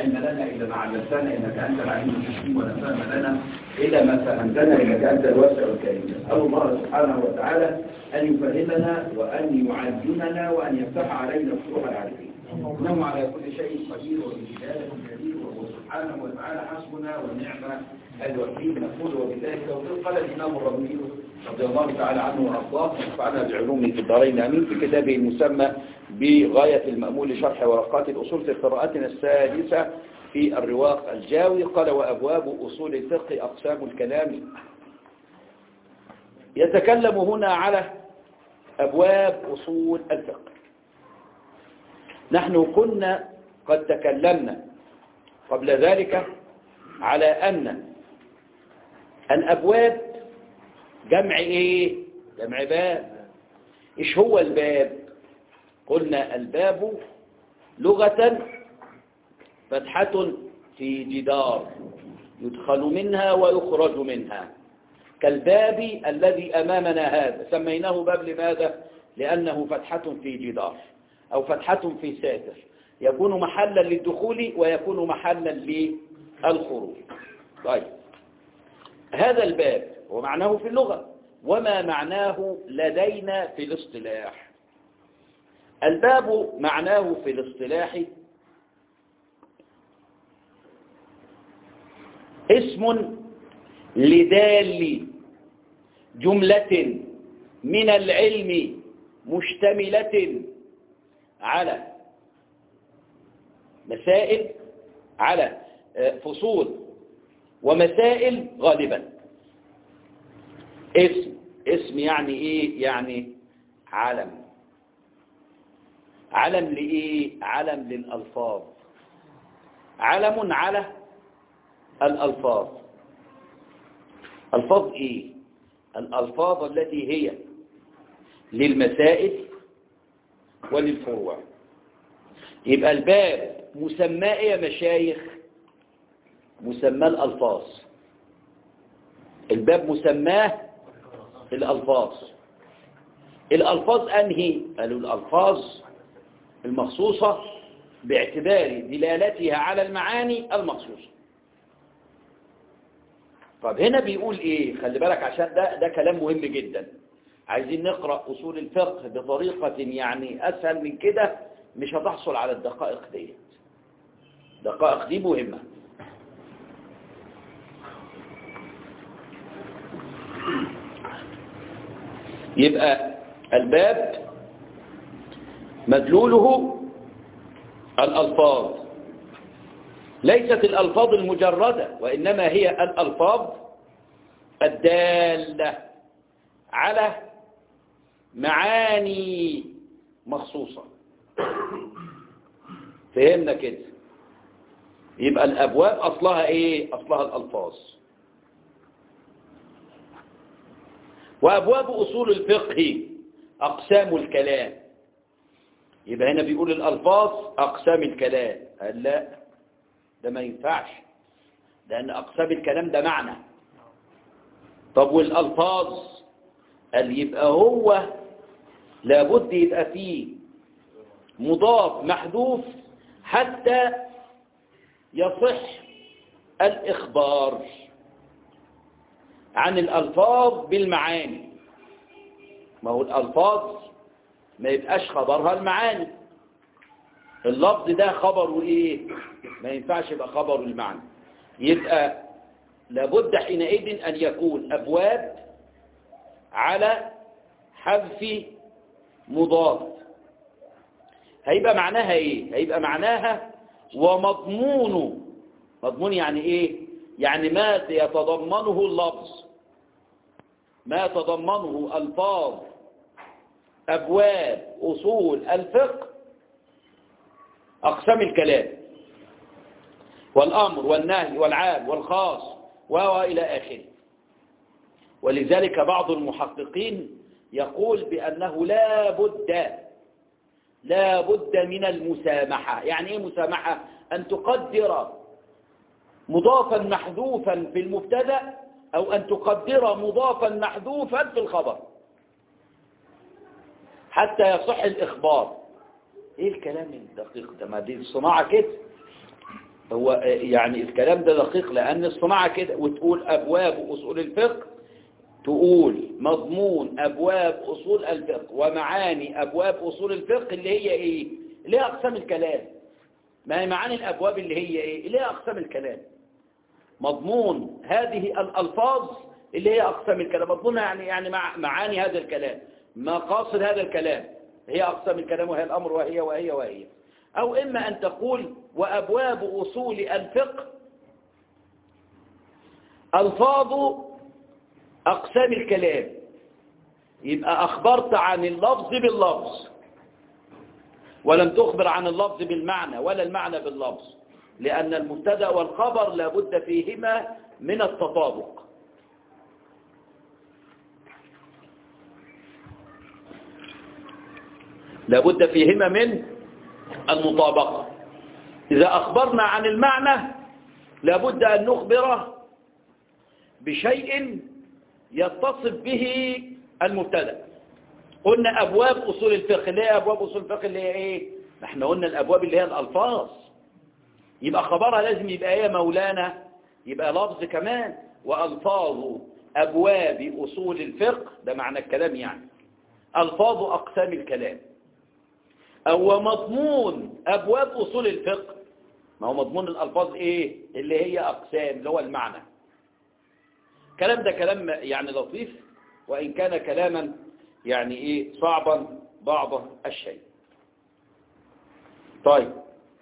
علم لنا إلا ما علمتنا إنك أنت العليم الحكيم ولا فهم لنا إلا ما فهمتنا إنك أنت الواسع الكريم نسأل الله سبحانه وتعالى أن يفهمنا وأن يعلمنا وأن يفتح علينا فتوح العارفين إنه على كل شيء قدير وبجلاله كبير وهو سبحانه وتعالى حسبنا ونعم الوكيل نقول وبالله التوفيق قال الإمام الرملي رضي الله تعالى عنه وأرضاه ونفعنا بعلومه في الدارين أمين في كتابه المسمى بغاية المأمول لشرح ورقات الأصول في قراءتنا السادسة في الرواق الجاوي قال وأبواب أصول الفقه أقسام الكلام يتكلم هنا على أبواب أصول الفقه نحن كنا قد تكلمنا قبل ذلك على أن الأبواب جمع إيه؟ جمع باب إيش هو الباب؟ قلنا الباب لغة فتحة في جدار يدخل منها ويخرج منها كالباب الذي أمامنا هذا سميناه باب لماذا؟ لأنه فتحة في جدار أو فتحة في ساتر يكون محلا للدخول ويكون محلا للخروج طيب هذا الباب ومعناه في اللغة وما معناه لدينا في الاصطلاح الباب معناه في الاصطلاح اسم لدال جملة من العلم مشتملة على مسائل على فصول ومسائل غالبا اسم اسم يعني ايه يعني علم علم لإيه علم للألفاظ علم على الألفاظ ألفاظ إيه الألفاظ التي هي للمسائل وللفروع يبقى الباب مسمى يا مشايخ مسمى الألفاظ الباب مسماه الألفاظ الألفاظ أنهي قالوا الألفاظ المخصوصة باعتبار دلالتها على المعاني المخصوصة طب هنا بيقول ايه خلي بالك عشان ده ده كلام مهم جدا عايزين نقرأ أصول الفقه بطريقة يعني أسهل من كده مش هتحصل على الدقائق دي الدقائق دي مهمة يبقى الباب مدلوله الألفاظ ليست الألفاظ المجردة وإنما هي الألفاظ الدالة على معاني مخصوصة فهمنا كده يبقى الأبواب أصلها إيه أصلها الألفاظ وأبواب أصول الفقه أقسام الكلام يبقى هنا بيقول الألفاظ أقسام الكلام قال لا ده ما ينفعش لأن أقسام الكلام ده معنى طب والألفاظ قال يبقى هو لابد يبقى فيه مضاف محذوف حتى يصح الإخبار عن الألفاظ بالمعاني ما هو الألفاظ ما يبقاش خبرها المعاني اللفظ ده خبره ايه ما ينفعش يبقى خبره المعنى يبقى لابد حينئذ أن يكون أبواب على حذف مضاف هيبقى معناها ايه هيبقى معناها ومضمون مضمون يعني ايه يعني ما يتضمنه اللفظ ما يتضمنه الفاظ ابواب اصول الفقه اقسام الكلام والامر والنهي والعام والخاص والى اخره ولذلك بعض المحققين يقول بانه لا بد لا بد من المسامحة يعني ايه مسامحة ان تقدر مضافا محذوفا في المبتدا او ان تقدر مضافا محذوفا في الخبر حتى يصح الاخبار ايه الكلام الدقيق ده ما دي الصناعة كده هو يعني الكلام ده دقيق لأن الصناعة كده وتقول أبواب أصول الفقه تقول مضمون أبواب أصول الفقه ومعاني أبواب أصول الفقه اللي هي إيه اللي هي أقسام الكلام ما هي معاني الأبواب اللي هي إيه اللي هي أقسام الكلام مضمون هذه الألفاظ اللي هي أقسام الكلام مضمون يعني يعني مع معاني هذا الكلام مقاصد هذا الكلام هي أقسام الكلام وهي الأمر وهي وهي وهي أو إما أن تقول وأبواب أصول الفقه ألفاظ أقسام الكلام يبقى أخبرت عن اللفظ باللفظ ولم تخبر عن اللفظ بالمعنى ولا المعنى باللفظ لأن المبتدا والخبر لابد فيهما من التطابق لابد فيهما من المطابقة إذا أخبرنا عن المعنى لابد أن نخبر بشيء يتصف به المبتدا قلنا أبواب أصول الفقه اللي هي أبواب أصول الفقه اللي هي إيه احنا قلنا الأبواب اللي هي الألفاظ يبقى خبرها لازم يبقى ايه مولانا يبقى لفظ كمان وألفاظ أبواب أصول الفقه ده معنى الكلام يعني ألفاظ أقسام الكلام أو مضمون أبواب أصول الفقه ما هو مضمون الألفاظ إيه اللي هي أقسام اللي هو المعنى الكلام ده كلام يعني لطيف وإن كان كلاما يعني إيه صعبا بعض الشيء طيب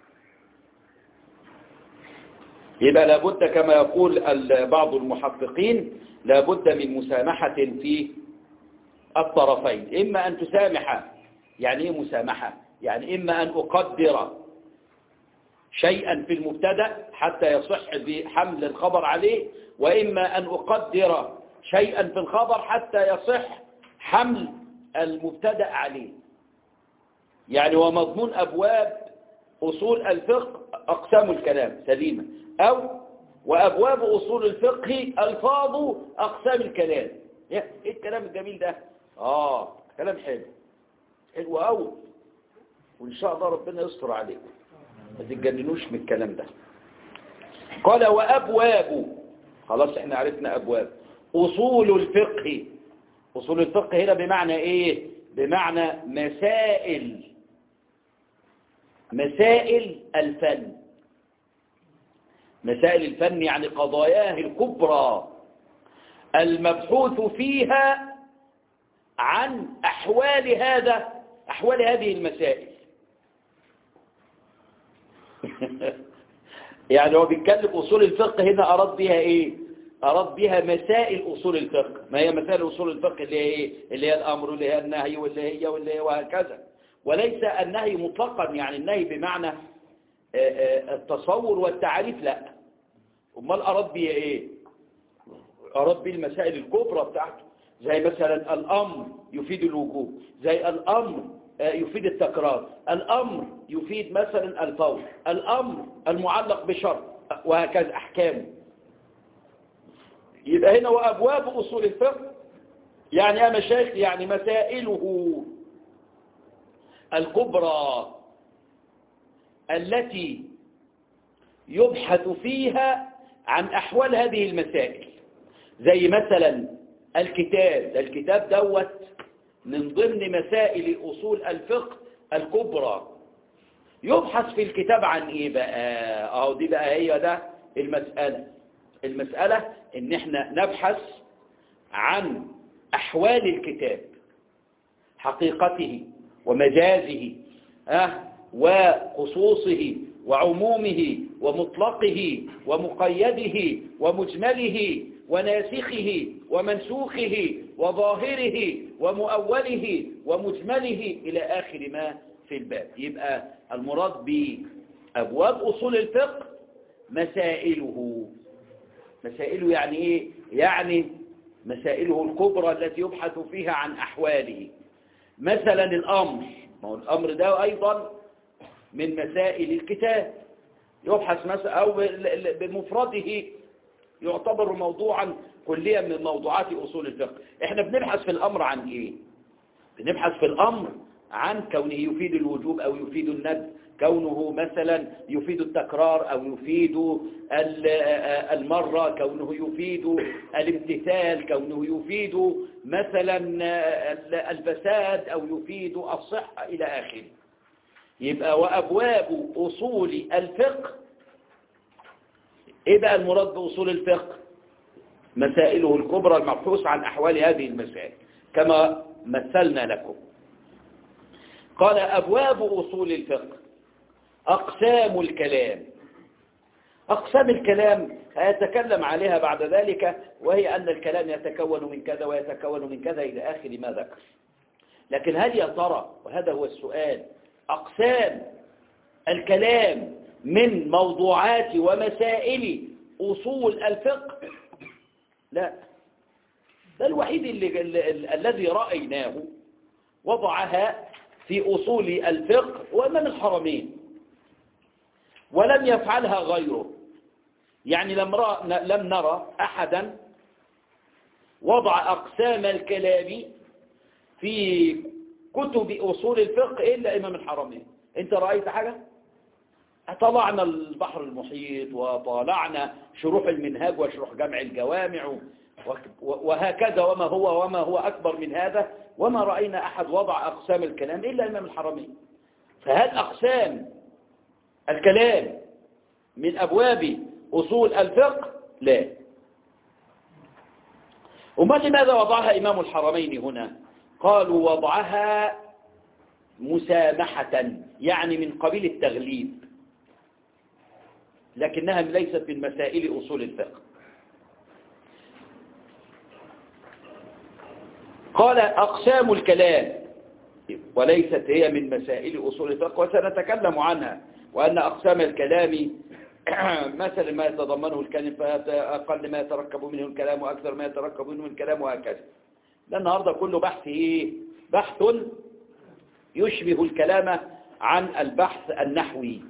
يبقى لابد كما يقول بعض المحققين لابد من مسامحة في الطرفين إما أن تسامح يعني إيه مسامحة يعني إما أن أقدر شيئا في المبتدا حتى يصح بحمل الخبر عليه وإما أن أقدر شيئا في الخبر حتى يصح حمل المبتدا عليه يعني ومضمون أبواب أصول الفقه أقسام الكلام سليمة أو وأبواب أصول الفقه ألفاظ أقسام الكلام إيه الكلام الجميل ده آه كلام حلو حلو قوي وإن شاء الله ربنا يستر عليكم ما تتجننوش من الكلام ده قال وأبواب خلاص احنا عرفنا أبواب أصول الفقه أصول الفقه هنا بمعنى إيه بمعنى مسائل مسائل الفن مسائل الفن يعني قضاياه الكبرى المبحوث فيها عن أحوال هذا أحوال هذه المسائل يعني هو بيتكلم أصول الفقه هنا أراد بها إيه أراد بها مسائل أصول الفقه ما هي مسائل أصول الفقه اللي هي إيه اللي هي الأمر واللي هي النهي واللي هي واللي هي وهكذا وليس النهي مطلقا يعني النهي بمعنى التصور والتعريف لا امال أراد بها إيه أراد به المسائل الكبرى بتاعته زي مثلا الأمر يفيد الوجوب زي الأمر يفيد التكرار الأمر يفيد مثلا الفور الأمر المعلق بشرط وهكذا أحكامه يبقى هنا وأبواب أصول الفقه يعني يا مشايخ يعني مسائله الكبرى التي يبحث فيها عن أحوال هذه المسائل زي مثلا الكتاب الكتاب دوت من ضمن مسائل أصول الفقه الكبرى يبحث في الكتاب عن إيه بقى أهو دي بقى هي ده المسألة المسألة إن إحنا نبحث عن أحوال الكتاب حقيقته ومجازه أه وخصوصه وعمومه ومطلقه ومقيده ومجمله وناسخه ومنسوخه وظاهره ومؤوله ومجمله إلى آخر ما في الباب يبقى المراد بأبواب أصول الفقه مسائله مسائله يعني إيه؟ يعني مسائله الكبرى التي يبحث فيها عن أحواله مثلا الأمر ما هو الأمر ده أيضا من مسائل الكتاب يبحث مثلا أو بمفرده يعتبر موضوعا كليا من موضوعات أصول الفقه احنا بنبحث في الأمر عن ايه بنبحث في الأمر عن كونه يفيد الوجوب أو يفيد الند كونه مثلا يفيد التكرار أو يفيد المرة كونه يفيد الامتثال كونه يفيد مثلا الفساد أو يفيد الصحة إلى آخره يبقى وأبواب أصول الفقه إيه بقى المراد بأصول الفقه مسائله الكبرى المبحوث عن أحوال هذه المسائل كما مثلنا لكم قال أبواب أصول الفقه أقسام الكلام أقسام الكلام هيتكلم عليها بعد ذلك وهي أن الكلام يتكون من كذا ويتكون من كذا إلى آخر ما ذكر لكن هل يا ترى وهذا هو السؤال أقسام الكلام من موضوعات ومسائل أصول الفقه لا ده الوحيد اللي اللي الذي رأيناه وضعها في أصول الفقه ومن الحرمين ولم يفعلها غيره يعني لم, لم نرى أحدا وضع أقسام الكلام في كتب أصول الفقه إلا إمام الحرمين أنت رأيت حاجة؟ طلعنا البحر المحيط وطالعنا شروح المنهاج وشروح جمع الجوامع وهكذا وما هو وما هو أكبر من هذا وما رأينا أحد وضع أقسام الكلام إلا إمام الحرمين فهل أقسام الكلام من أبواب أصول الفقه لا وما لماذا وضعها إمام الحرمين هنا قالوا وضعها مسامحة يعني من قبيل التغليب لكنها ليست من مسائل أصول الفقه قال أقسام الكلام وليست هي من مسائل أصول الفقه وسنتكلم عنها وأن أقسام الكلام مثل ما يتضمنه الكلام فأقل ما يتركب منه الكلام وأكثر ما يتركب منه الكلام وهكذا ده النهاردة كله بحث إيه؟ بحث يشبه الكلام عن البحث النحوي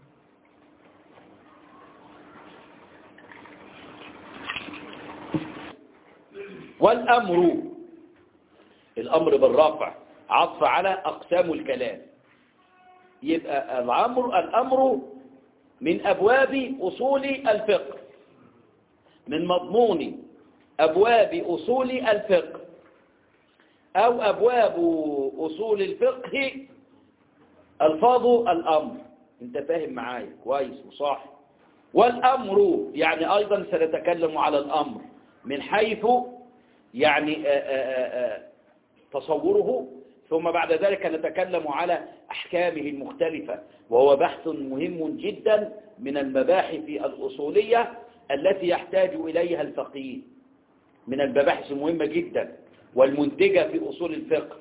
والأمر الأمر بالرفع عطف على أقسام الكلام يبقى الأمر, الأمر من أبواب أصول الفقه من مضمون أبواب أصول الفقه أو أبواب أصول الفقه الفاظ الأمر انت فاهم معايا كويس وصح والأمر يعني أيضا سنتكلم على الأمر من حيث يعني آآ آآ تصوره ثم بعد ذلك نتكلم على أحكامه المختلفة وهو بحث مهم جدا من المباحث الأصولية التي يحتاج إليها الفقيه من المباحث المهمة جدا والمنتجة في أصول الفقه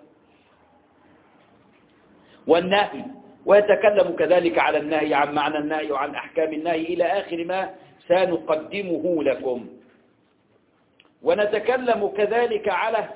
والنهي ويتكلم كذلك على النهي عن معنى النهي وعن أحكام النهي إلى آخر ما سنقدمه لكم ونتكلم كذلك على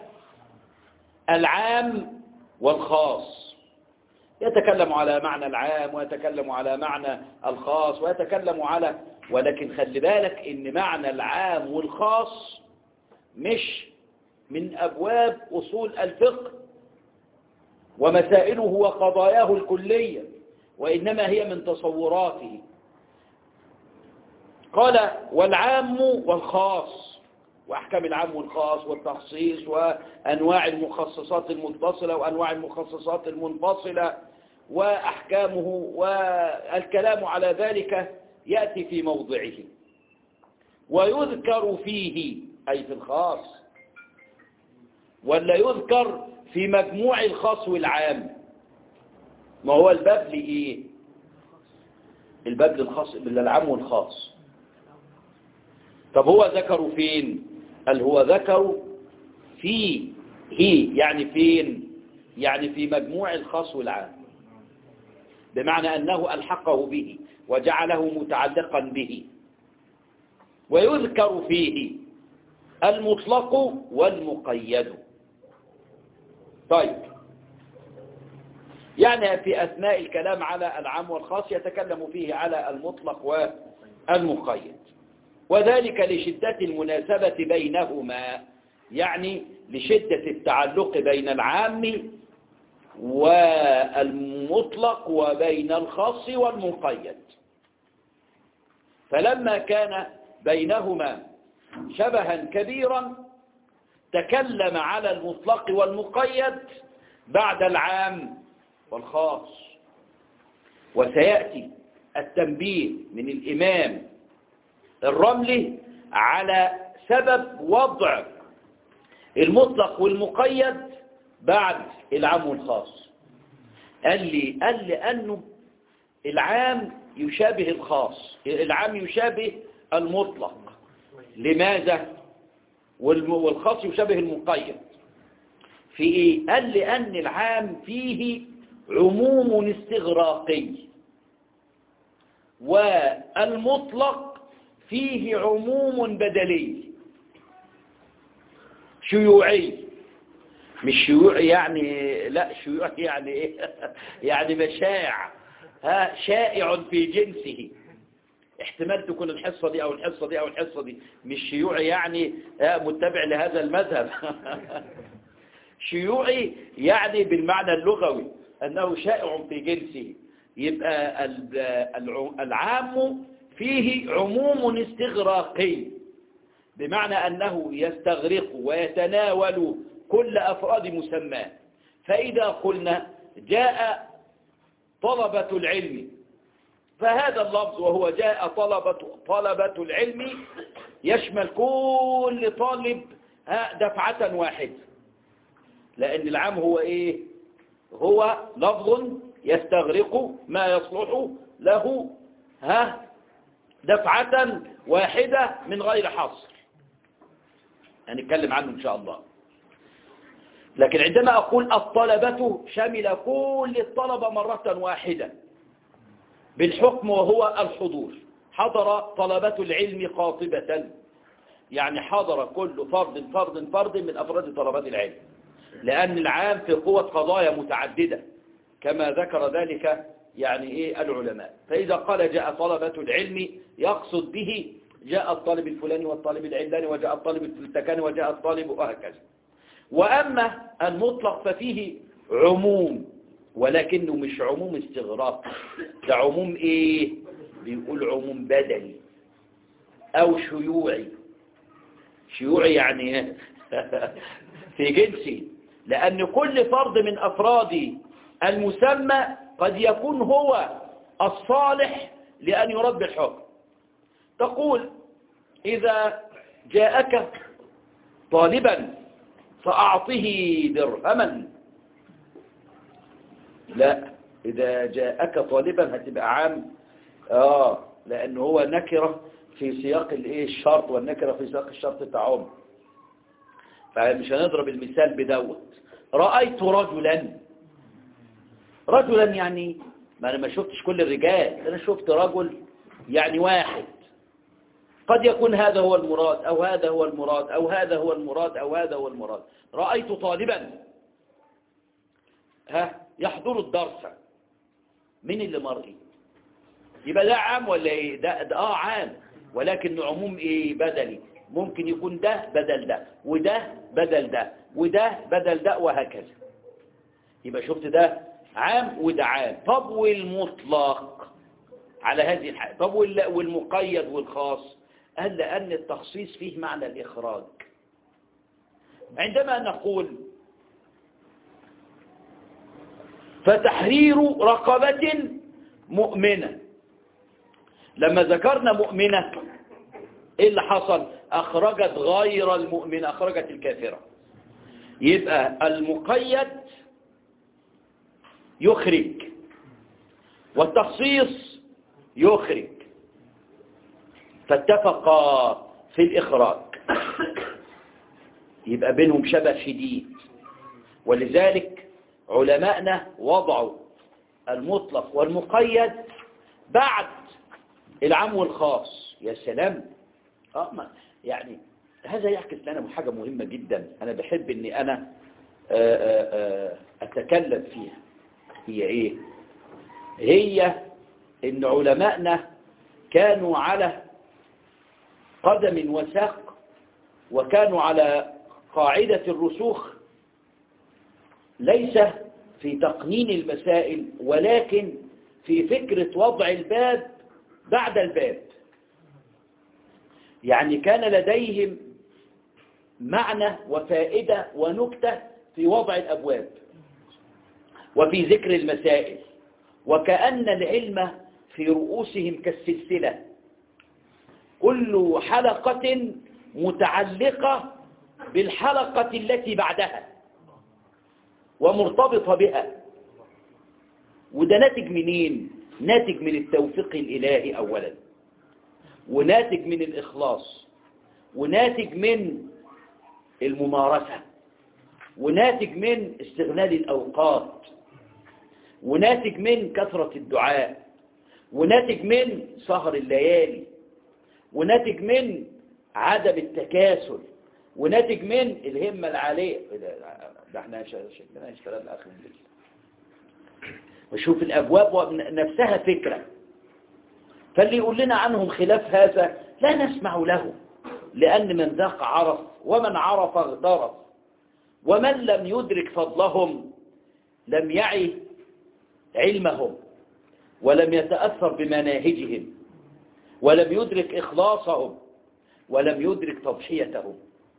العام والخاص يتكلم على معنى العام ويتكلم على معنى الخاص ويتكلم على ولكن خلي بالك ان معنى العام والخاص مش من أبواب أصول الفقه ومسائله وقضاياه الكلية وإنما هي من تصوراته قال والعام والخاص وأحكام العام والخاص والتخصيص وأنواع المخصصات المتصلة وأنواع المخصصات المنفصلة وأحكامه والكلام على ذلك يأتي في موضعه ويذكر فيه أي في الخاص ولا يذكر في مجموع الخاص والعام ما هو الباب لإيه الباب للخاص للعام والخاص طب هو ذكره فين قال هو ذكره في هي يعني فين يعني في مجموع الخاص والعام بمعنى أنه ألحقه به وجعله متعلقا به ويذكر فيه المطلق والمقيد طيب يعني في أثناء الكلام على العام والخاص يتكلم فيه على المطلق والمقيد وذلك لشدة المناسبة بينهما يعني لشدة التعلق بين العام والمطلق وبين الخاص والمقيد فلما كان بينهما شبها كبيرا تكلم على المطلق والمقيد بعد العام والخاص وسيأتي التنبيه من الإمام الرملي على سبب وضع المطلق والمقيد بعد العام والخاص قال لي قال لي أنه العام يشابه الخاص العام يشابه المطلق لماذا والخاص يشابه المقيد في ايه قال لأن العام فيه عموم استغراقي والمطلق فيه عموم بدلي شيوعي مش شيوعي يعني لا شيوعي يعني ايه يعني مشاع ها شائع في جنسه احتمال تكون الحصة دي او الحصة دي او الحصة دي مش شيوعي يعني متبع لهذا المذهب شيوعي يعني بالمعنى اللغوي أنه شائع في جنسه يبقى العام فيه عموم استغراقي بمعنى أنه يستغرق ويتناول كل أفراد مسماه فإذا قلنا جاء طلبة العلم فهذا اللفظ وهو جاء طلبة, طلبة العلم يشمل كل طالب دفعة واحدة لأن العام هو إيه هو لفظ يستغرق ما يصلح له ها دفعة واحدة من غير حصر هنتكلم عنه إن شاء الله لكن عندما أقول الطلبة شمل كل الطلبة مرة واحدة بالحكم وهو الحضور حضر طلبة العلم قاطبة يعني حضر كل فرد فرد فرد من أفراد طلبات العلم لأن العام في قوة قضايا متعددة كما ذكر ذلك يعني إيه العلماء فإذا قال جاء طلبة العلم يقصد به جاء الطالب الفلاني والطالب العلاني وجاء الطالب التكاني وجاء الطالب وهكذا وأما المطلق ففيه عموم ولكنه مش عموم استغراق ده عموم ايه بيقول عموم بدني او شيوعي شيوعي يعني في جنسي لأن كل فرد من أفراد المسمى قد يكون هو الصالح لأن يرد الحكم تقول إذا جاءك طالبا فأعطه درهما لا إذا جاءك طالبا هتبقى عام آه لأنه هو نكرة في سياق الايه الشرط والنكرة في سياق الشرط تعم فمش هنضرب المثال بدوت رأيت رجلا رجلا يعني ما أنا ما شفتش كل الرجال أنا شفت رجل يعني واحد قد يكون هذا هو المراد أو هذا هو المراد أو هذا هو المراد أو هذا هو المراد رأيت طالبا ها يحضر الدرس من اللي مرئي يبقى ده عام ولا ايه ده, ده اه عام ولكن عموم ايه بدلي ممكن يكون ده بدل ده وده بدل ده وده بدل ده وهكذا يبقى شفت ده عام وده عام طب والمطلق على هذه الحالة طب والمقيد والخاص قال لأن التخصيص فيه معنى الإخراج عندما نقول فتحرير رقبة مؤمنة لما ذكرنا مؤمنة ايه اللي حصل اخرجت غير المؤمنة اخرجت الكافرة يبقى المقيد يخرج والتخصيص يخرج فاتفقا في الإخراج يبقى بينهم شبه شديد ولذلك علماءنا وضعوا المطلق والمقيد بعد العام والخاص يا سلام آه ما يعني هذا يعكس لنا حاجة مهمة جدا أنا بحب أني أنا آآ آآ أتكلم فيها هي إيه هي أن علماءنا كانوا على قدم وساق وكانوا على قاعدة الرسوخ ليس في تقنين المسائل ولكن في فكرة وضع الباب بعد الباب يعني كان لديهم معنى وفائدة ونكتة في وضع الأبواب وفي ذكر المسائل وكأن العلم في رؤوسهم كالسلسلة كل حلقة متعلقة بالحلقة التي بعدها ومرتبطة بها وده ناتج منين ناتج من التوفيق الإلهي أولا وناتج من الإخلاص وناتج من الممارسة وناتج من استغلال الأوقات وناتج من كثرة الدعاء وناتج من سهر الليالي وناتج من عدم التكاسل وناتج من الهمة العالية ده احنا شكلنا اشتغلنا آخر الليل وشوف الأبواب نفسها فكرة فاللي يقول لنا عنهم خلاف هذا لا نسمع له لأن من ذاق عرف ومن عرف اغترف ومن لم يدرك فضلهم لم يعي علمهم ولم يتأثر بمناهجهم ولم يدرك إخلاصهم ولم يدرك تضحيتهم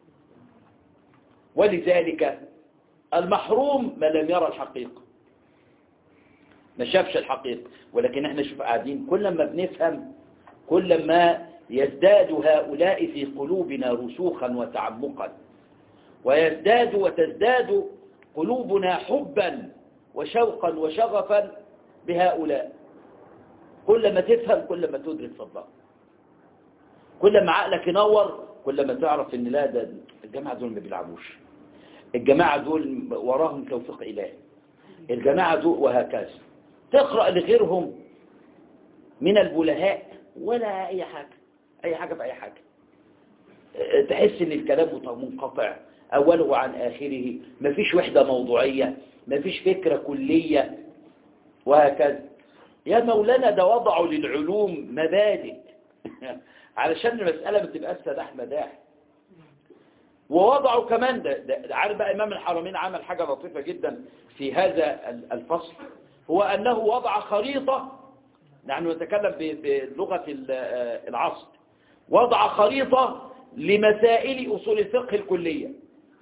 ولذلك المحروم ما لم يرى الحقيقة ما شافش الحقيقة ولكن احنا شوف قاعدين كل ما بنفهم كل ما يزداد هؤلاء في قلوبنا رسوخا وتعمقا ويزداد وتزداد قلوبنا حبا وشوقا وشغفا بهؤلاء كل ما تفهم كل ما تدرك فضلهم كل ما عقلك ينور كل ما تعرف ان لا ده الجماعة دول ما بيلعبوش الجماعة دول وراهم توفيق إلهي الجماعة دول وهكذا تقرأ لغيرهم من البلهاء ولا أي حاجة أي حاجة في أي حاجة تحس ان الكلام منقطع أوله عن آخره مفيش وحدة موضوعية مفيش فكرة كلية وهكذا يا مولانا ده وضعوا للعلوم مبادئ علشان المسألة ما تبقاش سداح مداح ووضعوا كمان ده, ده عارف بقى إمام الحرمين عمل حاجة لطيفة جدا في هذا الفصل هو أنه وضع خريطة نحن نتكلم بلغة العصر وضع خريطة لمسائل أصول الفقه الكلية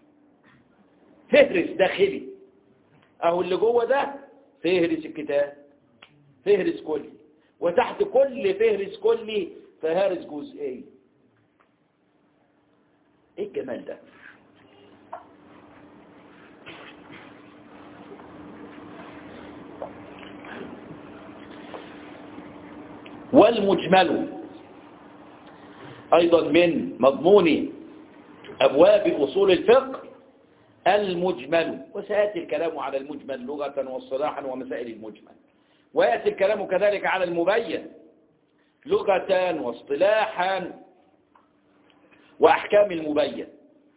فهرس داخلي أهو اللي جوه ده فهرس الكتاب فهرس كلي وتحت كل فهرس كلي فهارس جزئي ايه الجمال ده والمجمل أيضا من مضمون أبواب أصول الفقه المجمل وسيأتي الكلام على المجمل لغة واصطلاحا ومسائل المجمل ويأتي الكلام كذلك على المبين لغة واصطلاحا وأحكام المبين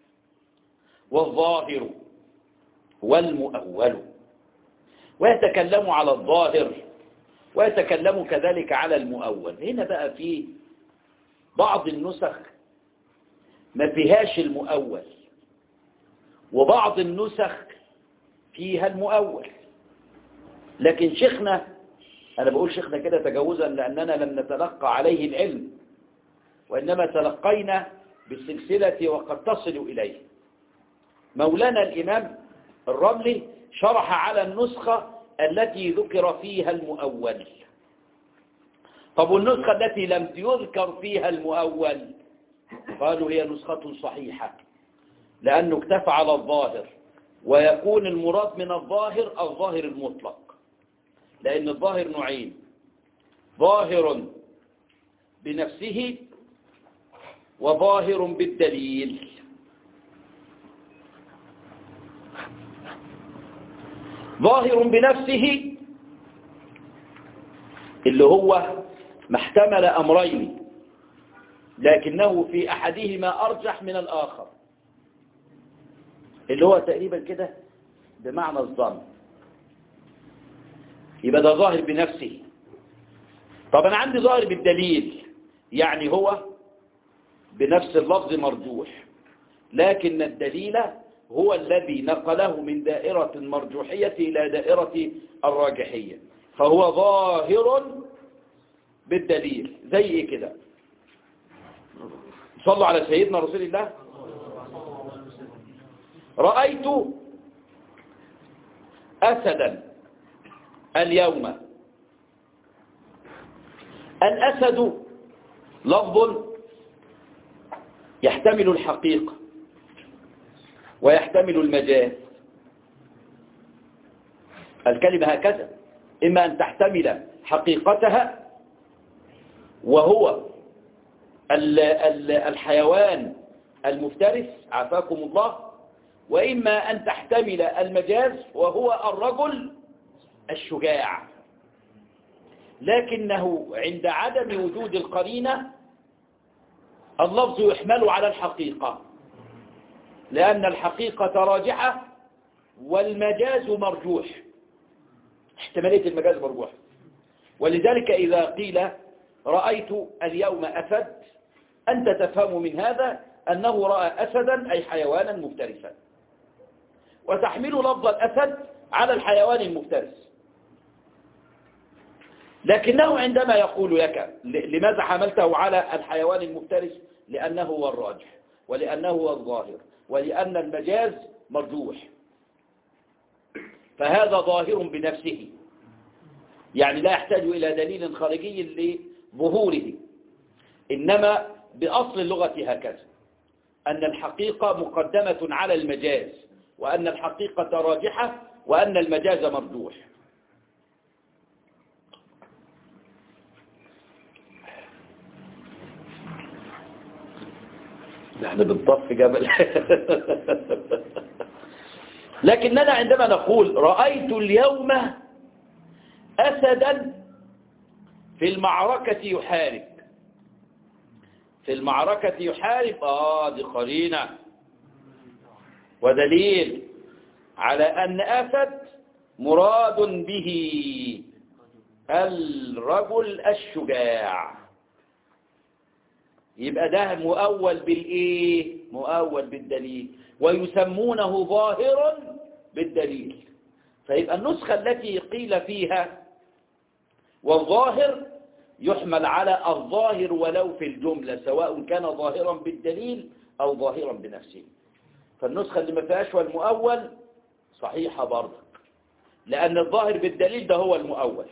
والظاهر والمؤول ويتكلم على الظاهر ويتكلم كذلك على المؤول هنا بقى في بعض النسخ ما فيهاش المؤول وبعض النسخ فيها المؤول لكن شيخنا أنا بقول شيخنا كده تجاوزا لأننا لم نتلقى عليه العلم وإنما تلقينا بالسلسلة وقد تصل إليه مولانا الإمام الرملي شرح على النسخة التي ذكر فيها المؤول طب والنسخة التي لم يذكر فيها المؤول قالوا هي نسخة صحيحة لأنه اكتفى على الظاهر ويكون المراد من الظاهر الظاهر المطلق لأن الظاهر نوعين ظاهر بنفسه وظاهر بالدليل ظاهر بنفسه اللي هو ما احتمل أمرين لكنه في أحدهما أرجح من الآخر اللي هو تقريبا كده بمعنى الظن يبقى ده ظاهر بنفسه طب أنا عندي ظاهر بالدليل يعني هو بنفس اللفظ مرجوح لكن الدليل هو الذي نقله من دائرة المرجوحية إلى دائرة الراجحية فهو ظاهر بالدليل زي إيه كده صلوا على سيدنا رسول الله رأيت أسدا اليوم الأسد لفظ يحتمل الحقيقة ويحتمل المجاز الكلمة هكذا إما أن تحتمل حقيقتها وهو الحيوان المفترس عافاكم الله وإما أن تحتمل المجاز وهو الرجل الشجاع لكنه عند عدم وجود القرينة اللفظ يحمل على الحقيقة لأن الحقيقة راجحة والمجاز مرجوح احتمالية المجاز مرجوح ولذلك إذا قيل رأيت اليوم أسد أنت تفهم من هذا أنه رأى أسدا أي حيوانا مفترسا وتحمل لفظ الأسد على الحيوان المفترس لكنه عندما يقول لك لماذا حملته على الحيوان المفترس لأنه هو الراجح ولأنه هو الظاهر ولأن المجاز مرجوح فهذا ظاهر بنفسه يعني لا يحتاج إلى دليل خارجي لظهوره إنما بأصل اللغة هكذا أن الحقيقة مقدمة على المجاز وأن الحقيقة راجحة وأن المجاز مرجوح نحن بنطف جبل لكننا عندما نقول رأيت اليوم أسدا في المعركة يحارب في المعركة يحارب آه دي قرينة ودليل على أن أسد مراد به الرجل الشجاع يبقى ده مؤول بالإيه مؤول بالدليل ويسمونه ظاهرا بالدليل فيبقى النسخة التي قيل فيها والظاهر يحمل على الظاهر ولو في الجملة سواء كان ظاهرا بالدليل أو ظاهرا بنفسه فالنسخة اللي ما فيهاش والمؤول صحيحة برضك لأن الظاهر بالدليل ده هو المؤول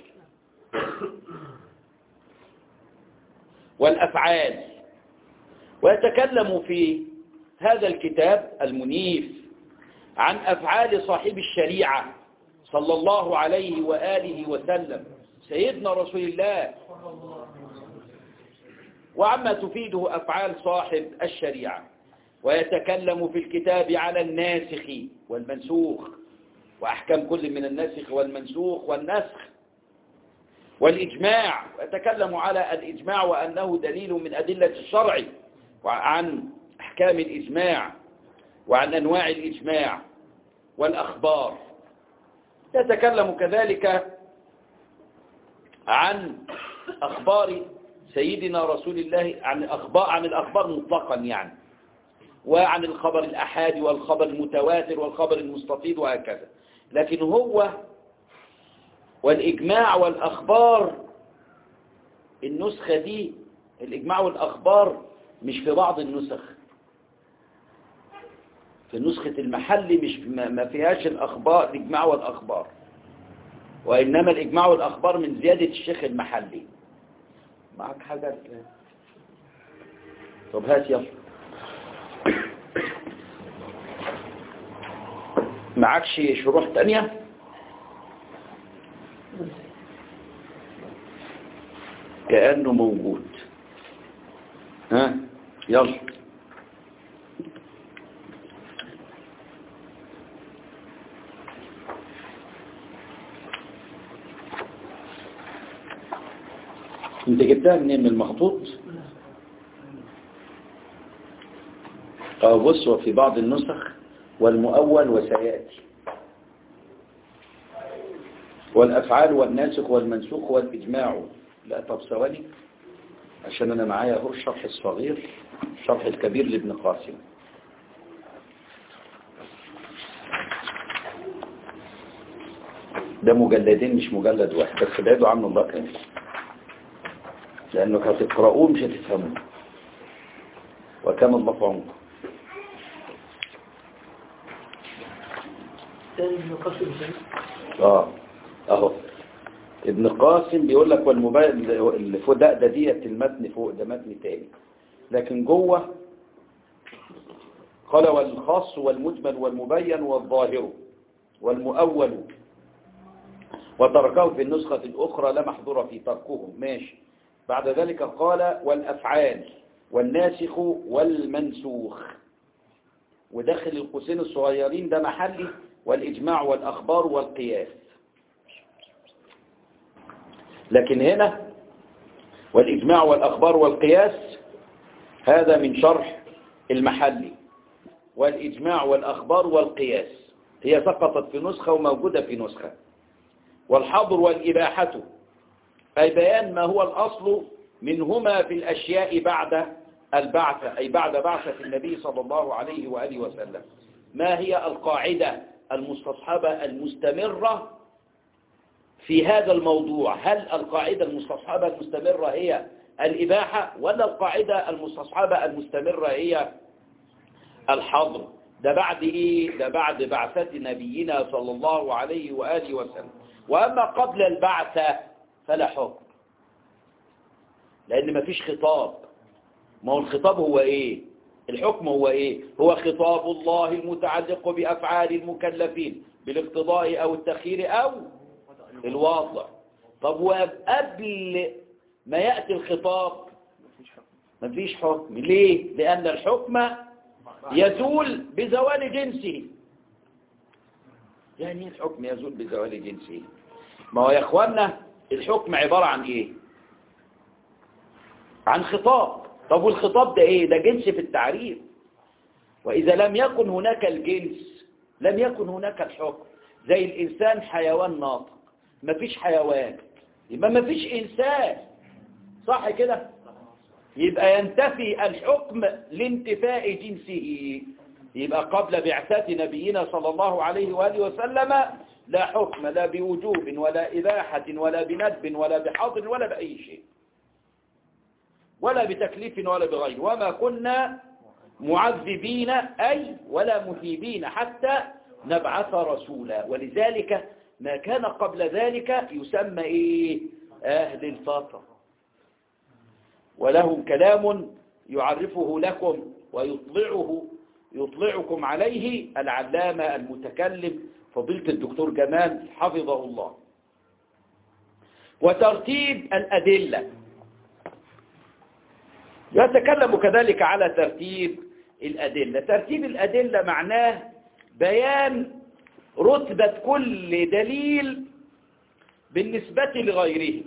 والأفعال ويتكلم في هذا الكتاب المنيف عن أفعال صاحب الشريعة صلى الله عليه وآله وسلم سيدنا رسول الله وعما تفيده أفعال صاحب الشريعة ويتكلم في الكتاب على الناسخ والمنسوخ وأحكام كل من الناسخ والمنسوخ والنسخ والإجماع ويتكلم على الإجماع وأنه دليل من أدلة الشرع وعن أحكام الإجماع وعن أنواع الإجماع والأخبار يتكلم كذلك عن أخبار سيدنا رسول الله عن أخبار عن الأخبار مطلقا يعني وعن الخبر الأحادي والخبر المتواتر والخبر المستفيض وهكذا لكن هو والإجماع والأخبار النسخة دي الإجماع والأخبار مش في بعض النسخ في نسخة المحل مش ما فيهاش الأخبار الإجماع والأخبار وإنما الإجماع والأخبار من زيادة الشيخ المحلي معك حاجة طب هات يلا معكش شروح تانية كأنه موجود ها يلا انت جبتها منين من المخطوط اه بص في بعض النسخ والمؤول وسيأتي والأفعال والناسخ والمنسوخ والإجماع لا طب ثواني عشان أنا معايا اهو الشرح الصغير الشرح الكبير لابن قاسم ده مجلدين مش مجلد واحد بس بعيدوا عنه الله كامل لأنك هتقرأوه مش هتفهموه وكان الله في عمره اه اهو ابن قاسم بيقول لك والمبين اللي فوق ده ده ديت المتن فوق ده متن تاني لكن جوه قال والخاص والمجمل والمبين والظاهر والمؤول وتركه في النسخة الأخرى لا محظور في تركهم ماشي بعد ذلك قال والأفعال والناسخ والمنسوخ وداخل القوسين الصغيرين ده محلي والإجماع والأخبار والقياس لكن هنا والإجماع والأخبار والقياس هذا من شرح المحلي والإجماع والأخبار والقياس هي سقطت في نسخة وموجودة في نسخة والحظر والإباحة أي بيان ما هو الأصل منهما في الأشياء بعد البعث أي بعد بعثة النبي صلى الله عليه وآله وسلم ما هي القاعدة المستصحبة المستمرة في هذا الموضوع هل القاعدة المستصحبة المستمرة هي الإباحة ولا القاعدة المستصحبة المستمرة هي الحظر ده بعد إيه ده بعد بعثة نبينا صلى الله عليه وآله وسلم وأما قبل البعثة فلا حكم لأن مفيش خطاب ما هو الخطاب هو إيه الحكم هو إيه هو خطاب الله المتعلق بأفعال المكلفين بالاقتضاء أو التخيير أو الواضع طب وقبل ما يأتي الخطاب مفيش حكم ليه لأن الحكم يزول بزوال جنسه يعني ايه الحكم يزول بزوال جنسه ما هو يا اخوانا الحكم عبارة عن ايه عن خطاب طب والخطاب ده ايه ده جنس في التعريف واذا لم يكن هناك الجنس لم يكن هناك الحكم زي الانسان حيوان ناطق مفيش حيوان يبقى مفيش انسان صح كده يبقى ينتفي الحكم لانتفاء جنسه يبقى قبل بعثة نبينا صلى الله عليه وآله وسلم لا حكم لا بوجوب ولا إباحة ولا بندب ولا بحظر ولا بأي شيء ولا بتكليف ولا بغير وما كنا معذبين أي ولا مثيبين حتى نبعث رسولا ولذلك ما كان قبل ذلك يسمى إيه أهل الفترة ولهم كلام يعرفه لكم ويطلعه يطلعكم عليه العلامة المتكلم فضيلة الدكتور جمال حفظه الله وترتيب الأدلة يتكلم كذلك على ترتيب الأدلة ترتيب الأدلة معناه بيان رتبة كل دليل بالنسبة لغيره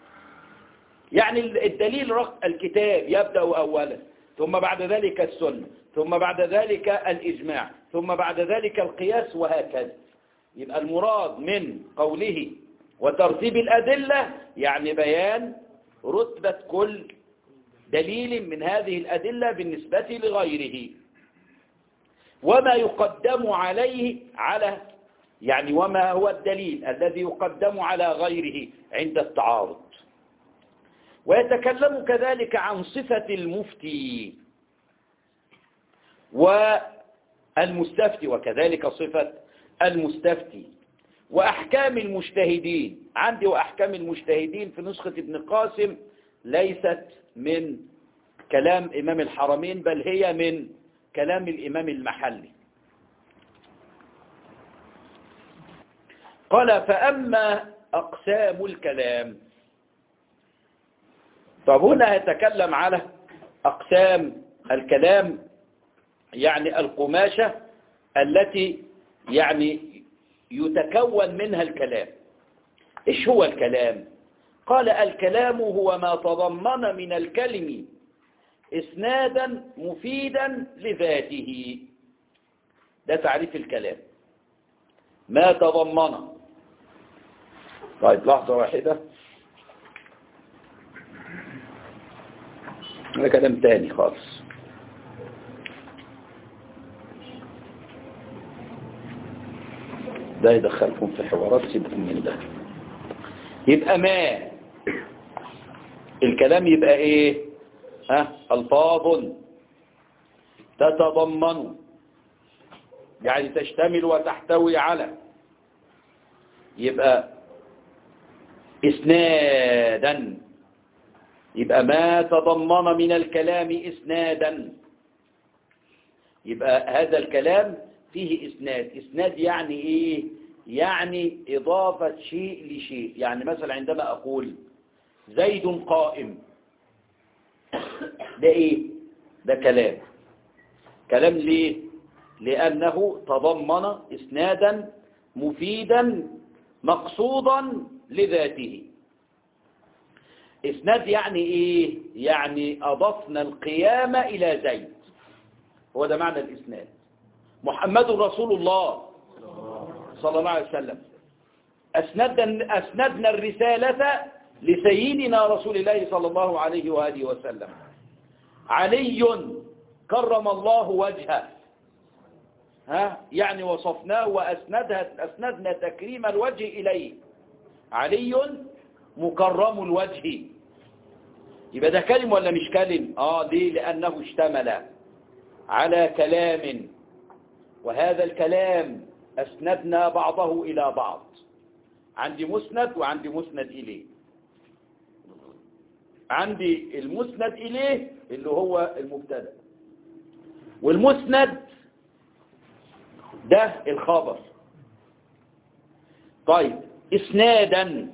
يعني الدليل الكتاب يبدأ أولا ثم بعد ذلك السنة ثم بعد ذلك الإجماع ثم بعد ذلك القياس وهكذا يبقى المراد من قوله وترتيب الأدلة يعني بيان رتبة كل دليل من هذه الأدلة بالنسبة لغيره وما يقدم عليه على يعني وما هو الدليل الذي يقدم على غيره عند التعارض ويتكلم كذلك عن صفة المفتي والمستفتي وكذلك صفة المستفتي وأحكام المجتهدين عندي وأحكام المجتهدين في نسخة ابن قاسم ليست من كلام إمام الحرمين بل هي من كلام الإمام المحلي قال فأما أقسام الكلام طب هنا يتكلم على أقسام الكلام يعني القماشة التي يعني يتكون منها الكلام إيش هو الكلام قال الكلام هو ما تضمن من الكلم إسنادا مفيدا لذاته ده تعريف الكلام ما تضمن طيب لحظة واحدة ده كلام تاني خالص ده يدخلكم في حوارات سيبكم من ده يبقى ما الكلام يبقى ايه ها الفاظ تتضمن يعني تشتمل وتحتوي على يبقى اسنادا يبقى ما تضمن من الكلام اسنادا يبقى هذا الكلام فيه اسناد اسناد يعني ايه يعني اضافة شيء لشيء يعني مثلا عندما اقول زيد قائم ده ايه ده كلام كلام ليه لانه تضمن اسنادا مفيدا مقصودا لذاته اسناد يعني ايه يعني اضفنا القيام الى زيد هو ده معنى الاسناد محمد رسول الله صلى الله عليه وسلم أسندنا, أسندنا الرسالة لسيدنا رسول الله صلى الله عليه وآله وسلم علي كرم الله وجهه ها يعني وصفناه وأسندها أسندنا تكريم الوجه إليه علي مكرم الوجه يبقى ده كلم ولا مش كلم آه ليه لأنه اشتمل على كلام وهذا الكلام أسندنا بعضه إلى بعض عندي مسند وعندي مسند إليه عندي المسند إليه اللي هو المبتدا والمسند ده الخبر طيب اسنادا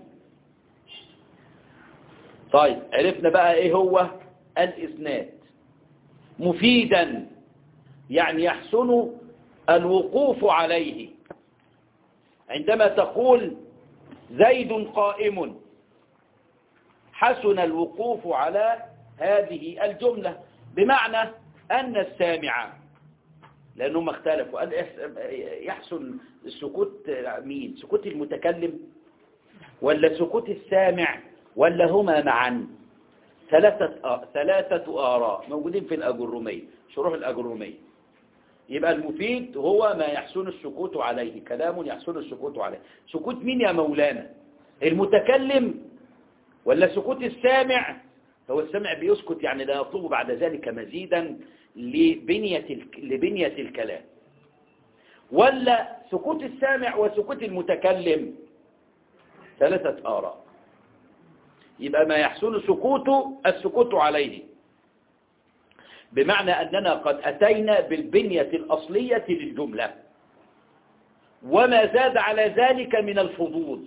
طيب عرفنا بقى ايه هو الاسناد مفيدا يعني يحسن الوقوف عليه عندما تقول زيد قائم حسن الوقوف على هذه الجملة بمعنى أن السامع لأنهم اختلفوا قال يحسن السكوت مين سكوت المتكلم ولا سكوت السامع ولا هما معا ثلاثة, ثلاثة آراء موجودين في الأجرومية شروح الأجرومية يبقى المفيد هو ما يحسن السكوت عليه كلام يحسن السكوت عليه سكوت مين يا مولانا المتكلم ولا سكوت السامع هو السامع بيسكت يعني لا يطلب بعد ذلك مزيدا لبنية, لبنية الكلام ولا سكوت السامع وسكوت المتكلم ثلاثة آراء يبقى ما يحسن سكوته السكوت عليه بمعنى أننا قد أتينا بالبنية الأصلية للجملة وما زاد على ذلك من الفضول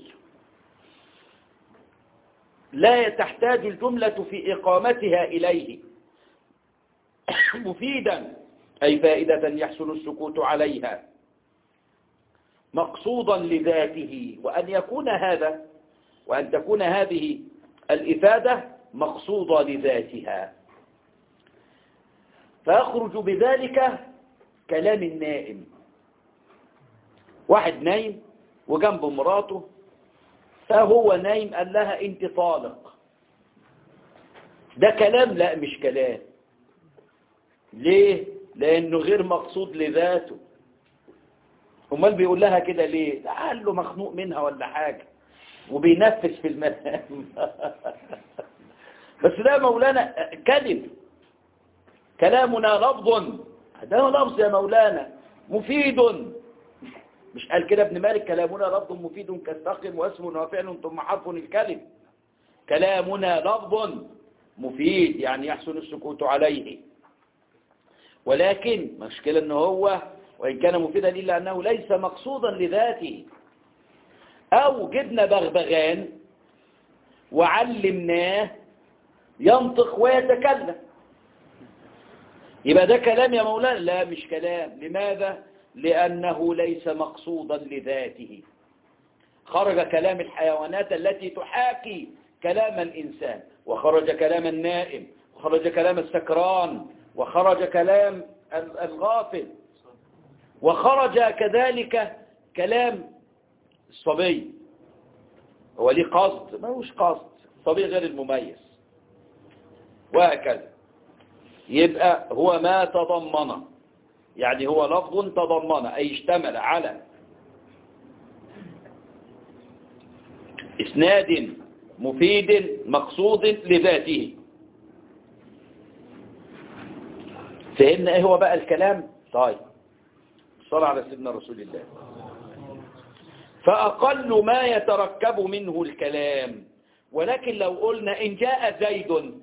لا تحتاج الجملة في إقامتها إليه مفيدا أي فائدة يحسن السكوت عليها مقصودا لذاته وأن يكون هذا وأن تكون هذه الإفادة مقصودة لذاتها فيخرج بذلك كلام النائم واحد نايم وجنبه مراته فهو نايم قال لها انت طالق ده كلام لا مش كلام ليه لانه غير مقصود لذاته امال بيقول لها كده ليه قال له مخنوق منها ولا حاجه وبينفس في المنام بس ده مولانا كذب كلامنا لفظ ده لفظ يا مولانا مفيد مش قال كده ابن مالك كلامنا لفظ مفيد كاستقم واسم وفعل ثم حرف الكلم كلامنا لفظ مفيد يعني يحسن السكوت عليه ولكن مشكلة ان هو وإن كان مفيدا إلا أنه ليس مقصودا لذاته أو جبنا بغبغان وعلمناه ينطق ويتكلم يبقى ده كلام يا مولانا لا مش كلام لماذا لأنه ليس مقصودا لذاته خرج كلام الحيوانات التي تحاكي كلام الإنسان وخرج كلام النائم وخرج كلام السكران وخرج كلام الغافل وخرج كذلك كلام الصبي هو ليه قصد ما هوش قصد الصبي غير المميز وهكذا يبقى هو ما تضمن يعني هو لفظ تضمن أي اشتمل على إسناد مفيد مقصود لذاته فهمنا ايه هو بقى الكلام طيب صلى على سيدنا رسول الله فأقل ما يتركب منه الكلام ولكن لو قلنا إن جاء زيد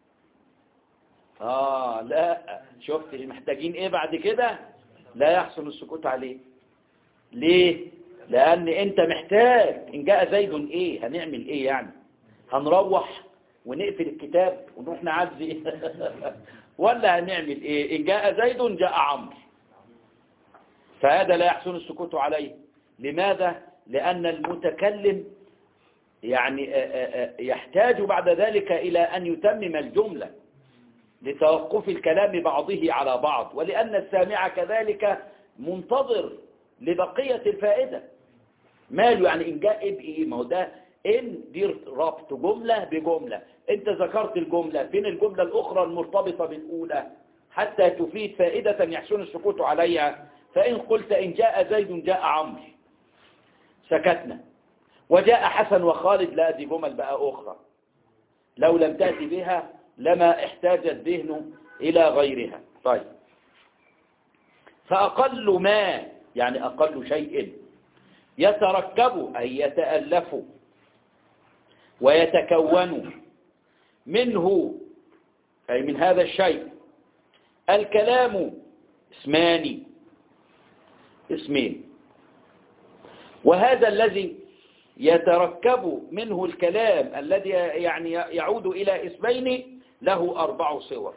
آه لا شفت محتاجين إيه بعد كده لا يحسن السكوت عليه ليه لأن أنت محتاج إن جاء زيد إيه هنعمل إيه يعني هنروح ونقفل الكتاب ونروح نعزي ولا هنعمل إيه إن جاء زيد جاء عمرو فهذا لا يحسن السكوت عليه لماذا لأن المتكلم يعني يحتاج بعد ذلك إلى أن يتمم الجملة لتوقف الكلام بعضه على بعض ولأن السامع كذلك منتظر لبقية الفائدة ماله يعني إن جاء بإيه ما هو ده إن دي ربط جملة بجملة أنت ذكرت الجملة فين الجملة الأخرى المرتبطة بالأولى حتى تفيد فائدة يحسن السكوت عليها فإن قلت إن جاء زيد جاء عمرو سكتنا وجاء حسن وخالد لا دي جمل بقى أخرى لو لم تأتي بها لما احتاج الذهن إلى غيرها طيب فأقل ما يعني أقل شيء يتركب أي يتألف ويتكون منه أي من هذا الشيء الكلام اسمان اسمين وهذا الذي يتركب منه الكلام الذي يعني يعود إلى اسمين له أربع صور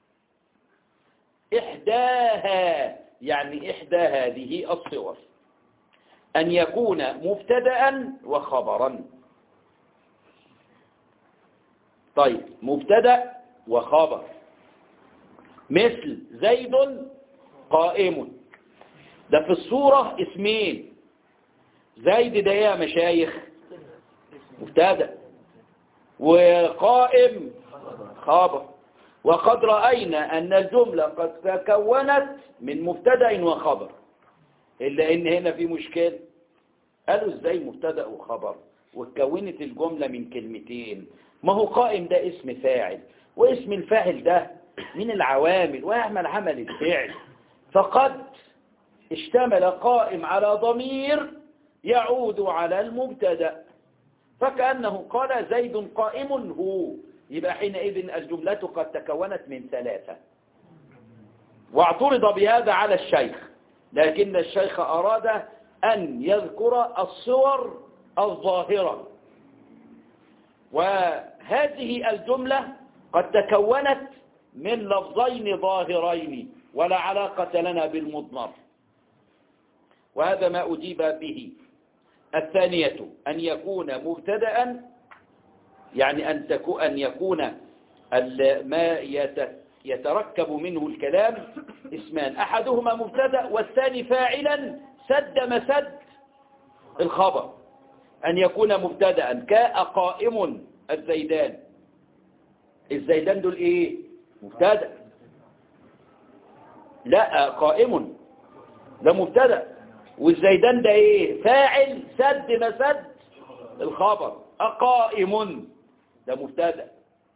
إحداها يعني إحدى هذه الصور أن يكون مبتدأ وخبرا طيب مبتدأ وخبر مثل زيد قائم ده في الصورة اسمين زيد ده يا مشايخ مبتدأ وقائم خبر وقد رأينا أن الجملة قد تكونت من مبتدأ وخبر إلا إن هنا في مشكلة قالوا إزاي مبتدأ وخبر وتكونت الجملة من كلمتين ما هو قائم ده اسم فاعل واسم الفاعل ده من العوامل ويعمل عمل الفعل فقد اشتمل قائم على ضمير يعود على المبتدا فكأنه قال زيد قائم هو يبقى حينئذ الجملة قد تكونت من ثلاثة واعترض بهذا على الشيخ لكن الشيخ أراد أن يذكر الصور الظاهرة وهذه الجملة قد تكونت من لفظين ظاهرين ولا علاقة لنا بالمضمر وهذا ما أجيب به الثانية أن يكون مبتدأ يعني أن, تكو أن يكون ما يتركب منه الكلام اسمان أحدهما مبتدأ والثاني فاعلا سد مسد الخبر أن يكون مبتدأ كأقائم الزيدان الزيدان دول إيه مبتدأ لا قائم ده مبتدأ والزيدان ده ايه فاعل سد مسد الخبر أقائم ده مبتدا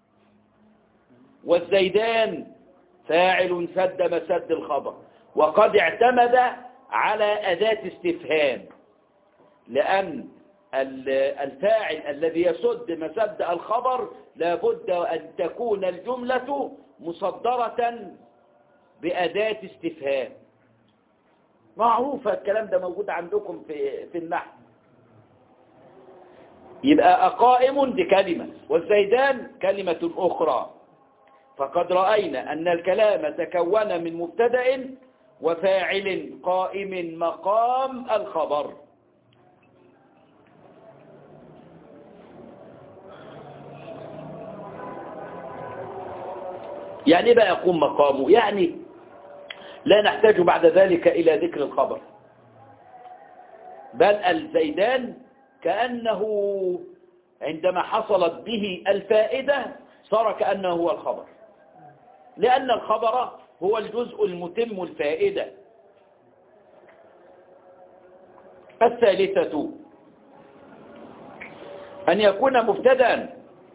والزيدان فاعل سد مسد الخبر وقد اعتمد على أداة استفهام لأن الفاعل الذي يسد مسد الخبر لابد أن تكون الجملة مصدرة بأداة استفهام معروفة الكلام ده موجود عندكم في في النحو يبقى أقائم دي كلمة والزيدان كلمة أخرى فقد رأينا أن الكلام تكون من مبتدأ وفاعل قائم مقام الخبر يعني بقى يقوم مقامه يعني لا نحتاج بعد ذلك إلى ذكر الخبر بل الزيدان كأنه عندما حصلت به الفائدة صار كأنه هو الخبر لأن الخبر هو الجزء المتم الفائدة الثالثة أن يكون مبتدا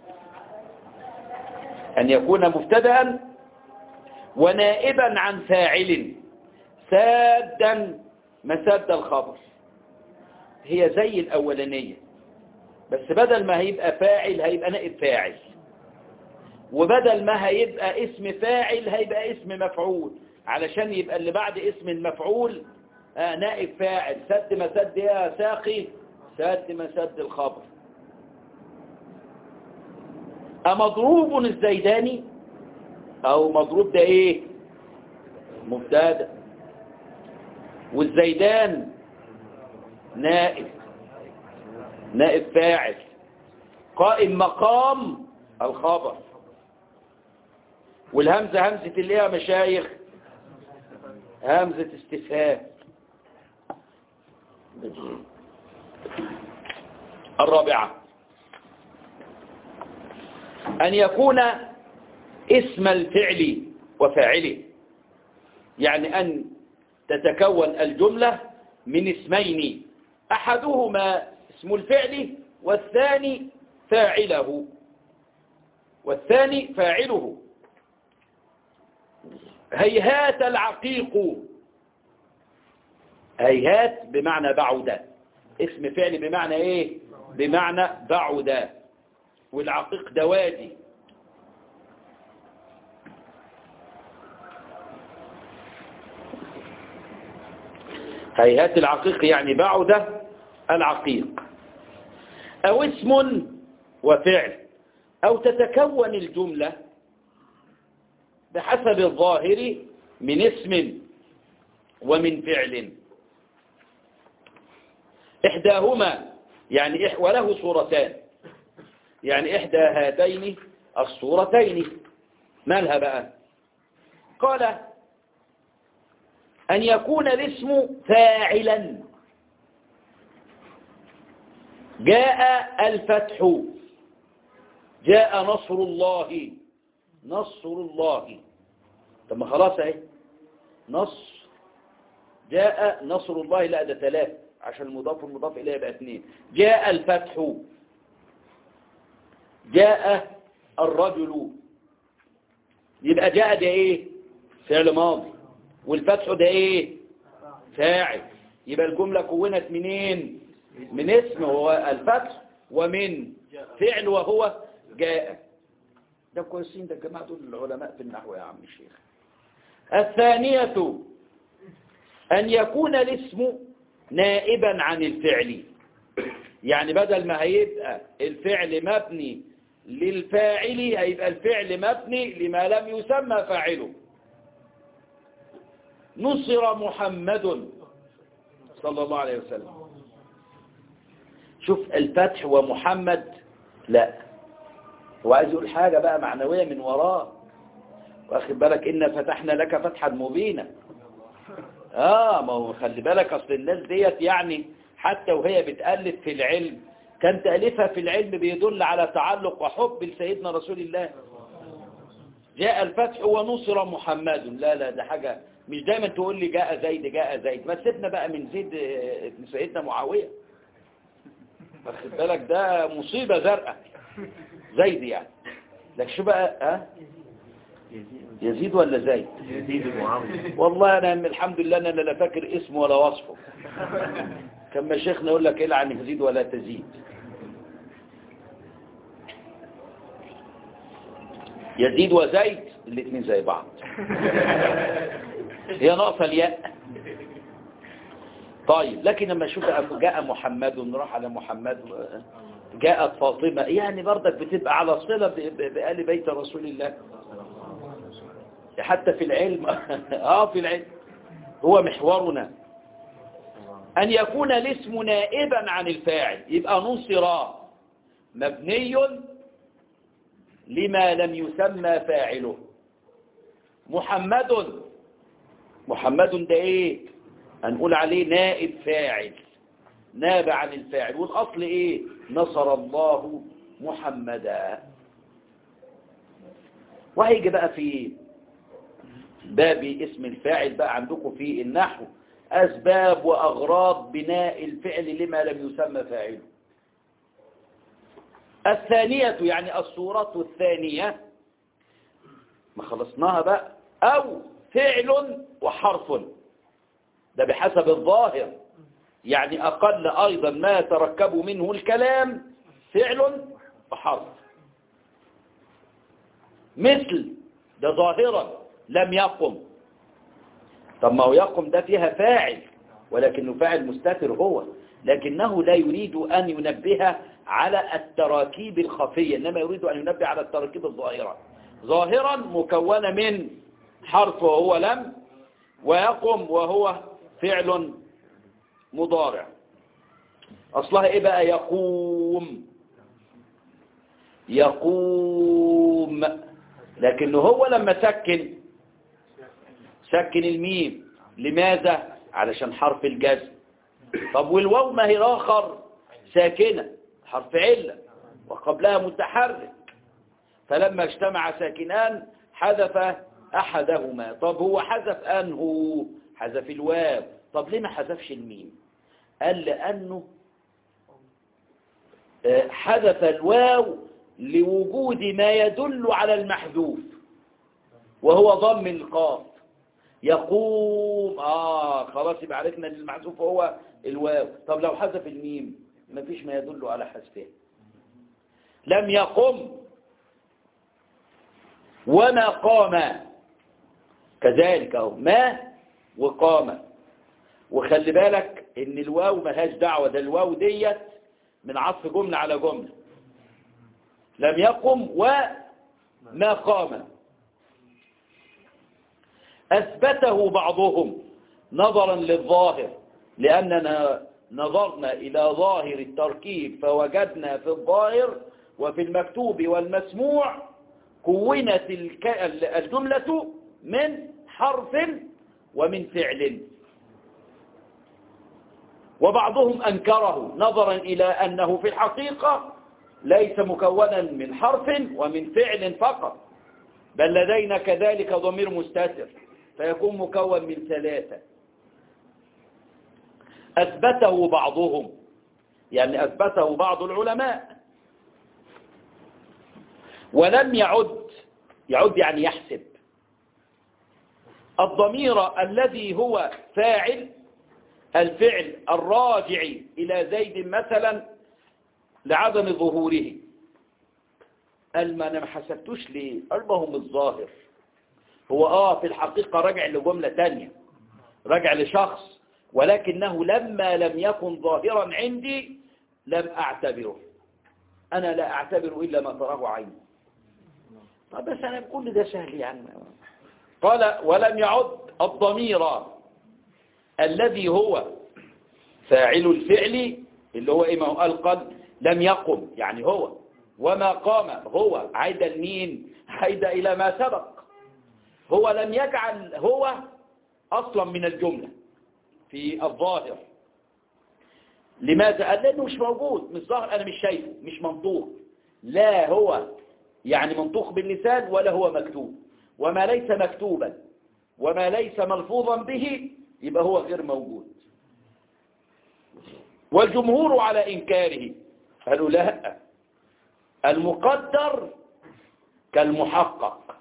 أن يكون مبتدا ونائبا عن فاعل سادا مساد الخبر هي زي الأولانية بس بدل ما هيبقى فاعل هيبقى نائب فاعل وبدل ما هيبقى اسم فاعل هيبقى اسم مفعول علشان يبقى اللي بعد اسم المفعول آه نائب فاعل سد مسد يا ساقي سد مسد الخبر أمضروب الزيداني أو مضروب ده إيه مبتدا والزيدان نائب نائب فاعل قائم مقام الخبر والهمزة همزة اللي هي مشايخ همزة استفهام الرابعة أن يكون اسم الفعل وفاعله يعني أن تتكون الجملة من اسمين أحدهما اسم الفعل والثاني فاعله والثاني فاعله هيهات العقيق هيهات بمعنى بعد اسم فعل بمعنى ايه بمعنى بعد والعقيق ده وادي هيهات العقيق يعني بعد العقيق أو اسم وفعل أو تتكون الجملة بحسب الظاهر من اسم ومن فعل إحداهما يعني إح وله صورتان يعني إحدى هاتين الصورتين مالها بقى قال أن يكون الاسم فاعلا جاء الفتح جاء نصر الله نصر الله طب ما خلاص اهي نص جاء نصر الله لا ده ثلاث عشان المضاف والمضاف إليه يبقى اثنين جاء الفتح جاء الرجل يبقى جاء ده ايه فعل ماضي والفتح ده ايه فاعل يبقى الجملة كونت منين من اسم هو الفتح ومن فعل وهو جاء ده كويسين ده الجماعة دول العلماء في النحو يا عم الشيخ الثانية أن يكون الاسم نائبا عن الفعل يعني بدل ما هيبقى الفعل مبني للفاعل هيبقى الفعل مبني لما لم يسمى فاعله نصر محمد صلى الله عليه وسلم شوف الفتح ومحمد لا هو عايز يقول حاجة بقى معنوية من وراه واخد بالك إن فتحنا لك فتحا مبينا آه ما هو خلي بالك أصل الناس ديت يعني حتى وهي بتألف في العلم كان تأليفها في العلم بيدل على تعلق وحب لسيدنا رسول الله جاء الفتح ونصر محمد لا لا ده حاجة مش دايما تقول لي جاء زيد جاء زيد ما سيبنا بقى من زيد ابن سيدنا معاوية واخد بالك ده مصيبة زرقاء زيد يعني لك شو بقى ها يزيد ولا زيد يزيد معاوية والله انا الحمد لله انا لا فاكر اسمه ولا وصفه كما شيخنا يقول لك العن يزيد ولا تزيد يزيد وزيد الاثنين زي بعض هي ناقصه الياء طيب لكن لما اشوف جاء محمد ونروح على محمد جاءت فاطمة يعني برضك بتبقى على صلة ب- ب- بآل بيت رسول الله حتى في العلم اه في العلم هو محورنا أن يكون الاسم نائبا عن الفاعل يبقى نصر مبني لما لم يسمى فاعله محمد محمد ده ايه هنقول عليه نائب فاعل ناب عن الفاعل والأصل ايه نصر الله محمدا وهيجي بقى في باب اسم الفاعل بقى عندكم في النحو أسباب وأغراض بناء الفعل لما لم يسمى فاعله الثانية يعني الصورة الثانية ما خلصناها بقى أو فعل وحرف ده بحسب الظاهر يعني أقل أيضا ما يتركب منه الكلام فعل وحرف مثل ده ظاهرا لم يقم طب ما هو يقم ده فيها فاعل ولكنه فاعل مستتر هو لكنه لا يريد أن ينبه على التراكيب الخفية إنما يريد أن ينبه على التراكيب الظاهرة ظاهرا مكونة من حرف وهو لم ويقم وهو فعل مضارع أصلها إيه بقى يقوم يقوم لكنه هو لما سكن سكن الميم لماذا علشان حرف الجزم طب والواو ما هي آخر ساكنة حرف علة وقبلها متحرك فلما اجتمع ساكنان حذف أحدهما طب هو حذف أنه حذف الواو طب ليه ما حذفش الميم قال لأنه حذف الواو لوجود ما يدل على المحذوف وهو ضم القاف يقوم آه خلاص يبقى عرفنا ان المحذوف هو الواو طب لو حذف الميم ما فيش ما يدل على حذفه لم يقم وما قام كذلك اهو ما وقام وخلي بالك ان الواو ملهاش دعوة ده الواو ديت من عطف جملة على جملة لم يقم وما قام أثبته بعضهم نظرا للظاهر لأننا نظرنا إلى ظاهر التركيب فوجدنا في الظاهر وفي المكتوب والمسموع كونت الجملة من حرف ومن فعل وبعضهم أنكره نظرا إلى أنه في الحقيقة ليس مكونا من حرف ومن فعل فقط بل لدينا كذلك ضمير مستتر فيكون مكون من ثلاثة أثبته بعضهم يعني أثبته بعض العلماء ولم يعد يعد يعني يحسب الضمير الذي هو فاعل الفعل الراجع إلى زيد مثلا لعدم ظهوره قال ما أنا ما حسبتوش ليه قال ما هم الظاهر هو آه في الحقيقة رجع لجملة تانية رجع لشخص ولكنه لما لم يكن ظاهرا عندي لم أعتبره أنا لا أعتبر إلا ما تراه عيني طب بس أنا كل ده سهل يعني قال ولم يعد الضمير الذي هو فاعل الفعل اللي هو إيه ما هو قال لم يقم يعني هو وما قام هو عايد لمين عايد إلى ما سبق هو لم يجعل هو أصلا من الجملة في الظاهر لماذا؟ قال لأنه مش موجود مش ظاهر أنا مش شايفه مش منطوق لا هو يعني منطوق باللسان ولا هو مكتوب وما ليس مكتوبا وما ليس ملفوظا به يبقى هو غير موجود والجمهور على إنكاره قالوا لا المقدر كالمحقق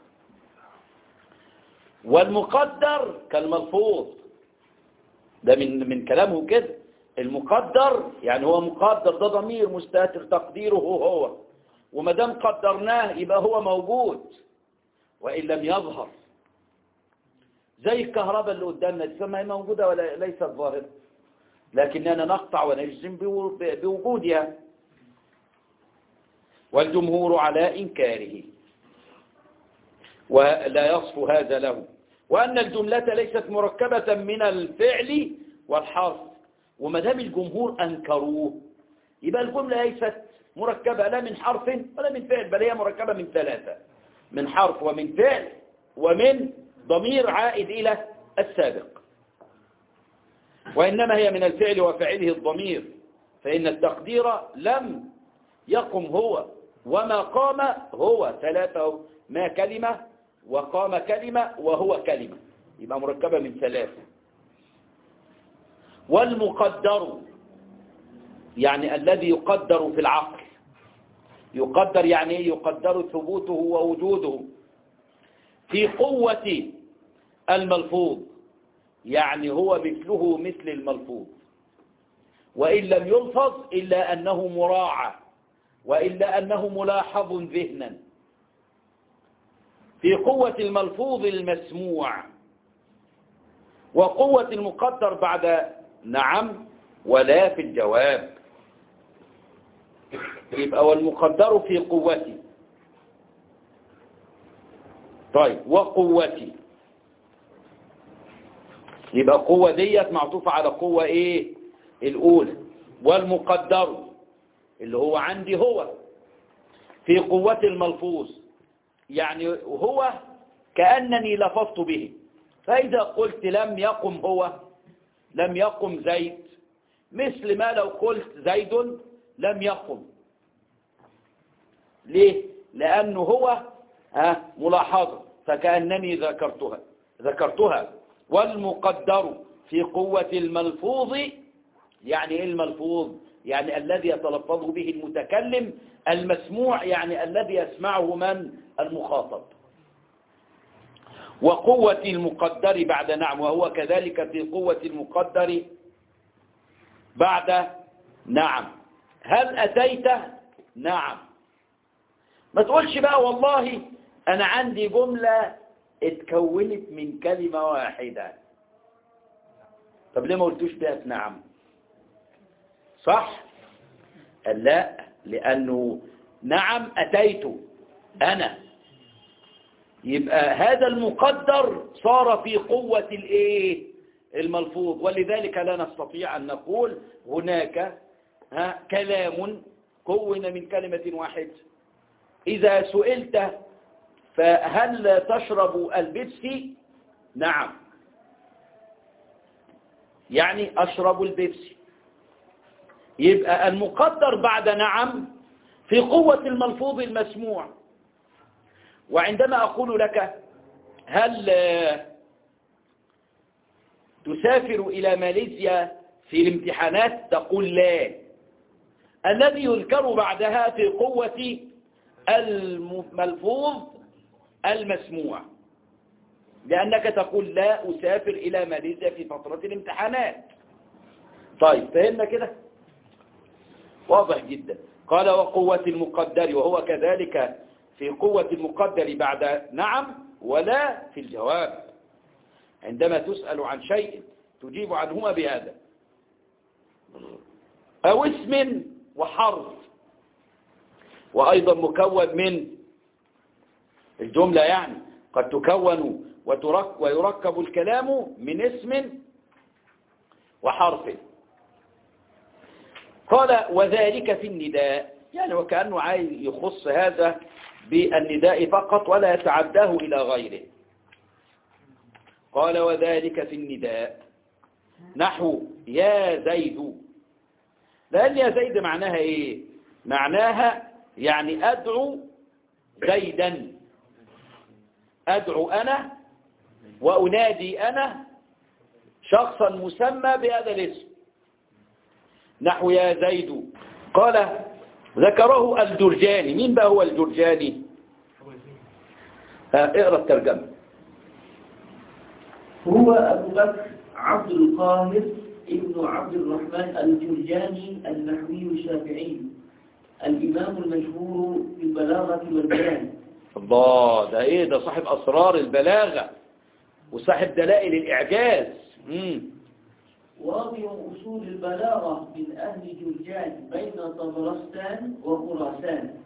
والمقدر كالملفوظ ده من من كلامه كده المقدر يعني هو مقدر ده ضمير مستتر تقديره هو وما دام قدرناه يبقى هو موجود وإن لم يظهر زي الكهرباء اللي قدامنا دي فما هي موجودة ولا ليست ظاهرة لكننا نقطع ونجزم بوجودها والجمهور على إنكاره ولا يصف هذا له وأن الجملة ليست مركبة من الفعل والحرف وما دام الجمهور أنكروه يبقى الجملة ليست مركبة لا من حرف ولا من فعل بل هي مركبة من ثلاثة من حرف ومن فعل ومن ضمير عائد إلى السابق وإنما هي من الفعل وفعله الضمير فإن التقدير لم يقم هو وما قام هو ثلاثة ما كلمة وقام كلمة وهو كلمة يبقى مركبة من ثلاثة والمقدر يعني الذي يقدر في العقل يقدر يعني ايه يقدر ثبوته ووجوده في قوة الملفوظ يعني هو مثله مثل الملفوظ وإن لم يلفظ إلا أنه مراعى وإلا أنه ملاحظ ذهنا في قوة الملفوظ المسموع وقوة المقدر بعد نعم ولا في الجواب يبقى والمقدر في قوتي طيب وقوتي يبقى قوة ديت معطوفة على قوة ايه الاولى والمقدر اللي هو عندي هو في قوة الملفوظ يعني هو كأنني لفظت به فإذا قلت لم يقم هو لم يقم زيد مثل ما لو قلت زيد لم يقم ليه لأنه هو ها ملاحظة فكأنني ذكرتها ذكرتها والمقدر في قوة الملفوظ يعني ايه الملفوظ يعني الذي يتلفظ به المتكلم المسموع يعني الذي يسمعه من المخاطب وقوة المقدر بعد نعم وهو كذلك في قوة المقدر بعد نعم هل أتيت نعم ما تقولش بقى والله أنا عندي جملة اتكونت من كلمة واحدة طب ليه ما قلتوش فيها نعم صح لا لأنه نعم أتيت أنا يبقى هذا المقدر صار في قوة الايه الملفوظ ولذلك لا نستطيع أن نقول هناك ها كلام كون من كلمة واحدة إذا سئلت فهل تشرب البيبسي نعم يعني أشرب البيبسي يبقى المقدر بعد نعم في قوة الملفوظ المسموع وعندما أقول لك هل تسافر إلى ماليزيا في الامتحانات تقول لا الذي يذكر بعدها في قوة الملفوظ المسموع لأنك تقول لا أسافر إلى ماليزيا في فترة الامتحانات طيب فهمنا كده واضح جدا قال وقوة المقدر وهو كذلك في قوة المقدر بعد نعم ولا في الجواب عندما تسأل عن شيء تجيب عنهما بهذا أو اسم وحرف وأيضا مكون من الجملة يعني قد تكون وترك ويركب الكلام من اسم وحرف قال وذلك في النداء يعني وكأنه عايز يخص هذا بالنداء فقط ولا يتعداه إلى غيره قال وذلك في النداء نحو يا زيد لأن يا زيد معناها إيه معناها يعني أدعو زيدا أدعو أنا وأنادي أنا شخصا مسمى بهذا الاسم نحو يا زيد قال ذكره الجرجاني مين بقى هو الجرجاني اقرأ الترجمة هو أبو بكر عبد القاهر ابن عبد الرحمن الجرجاني النحوي الشافعي الإمام المشهور في البلاغة والبيان الله ده ايه ده صاحب أسرار البلاغة وصاحب دلائل الإعجاز مم. واضع أصول البلاغة من أهل جرجان بين طبرستان وخراسان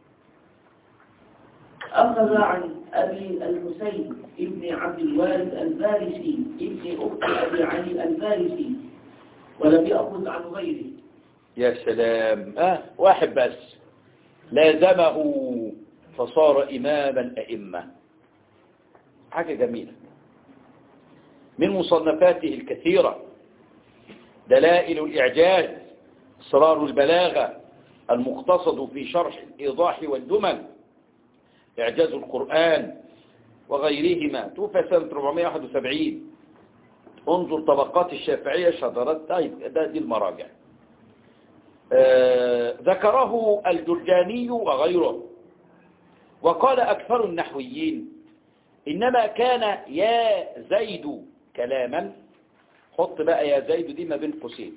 أخذ عن أبي الحسين ابن عبد الوارث الفارسي ابن أخت أبي علي الفارسي ولم يأخذ عن غيره يا سلام آه واحد بس لازمه فصار إمام الأئمة حاجة جميلة من مصنفاته الكثيرة دلائل الإعجاز إصرار البلاغة المقتصد في شرح الإيضاح والجمل إعجاز القرآن وغيرهما توفى سنة 471 انظر طبقات الشافعية شجرات طيب ده دي المراجع آه، ذكره الجرجاني وغيره وقال أكثر النحويين إنما كان يا زيد كلاما حط بقى يا زيد دي ما بين قوسين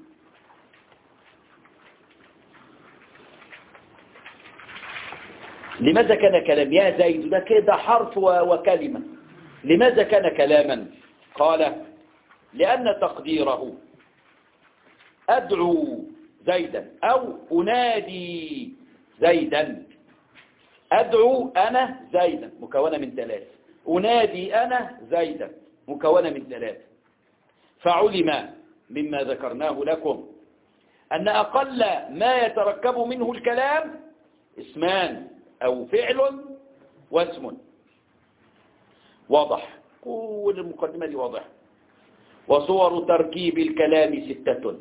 لماذا كان كلام يا زيد ده كده حرف و- وكلمة لماذا كان كلاما قال لأن تقديره أدعو زيدا أو أنادي زيدا أدعو أنا زيدا مكونة من ثلاثة أنادي أنا زيدا مكونة من ثلاثة فعلم مما ذكرناه لكم أن أقل ما يتركب منه الكلام اسمان أو فعل واسم واضح كل المقدمة دي واضحة وصور تركيب الكلام ستة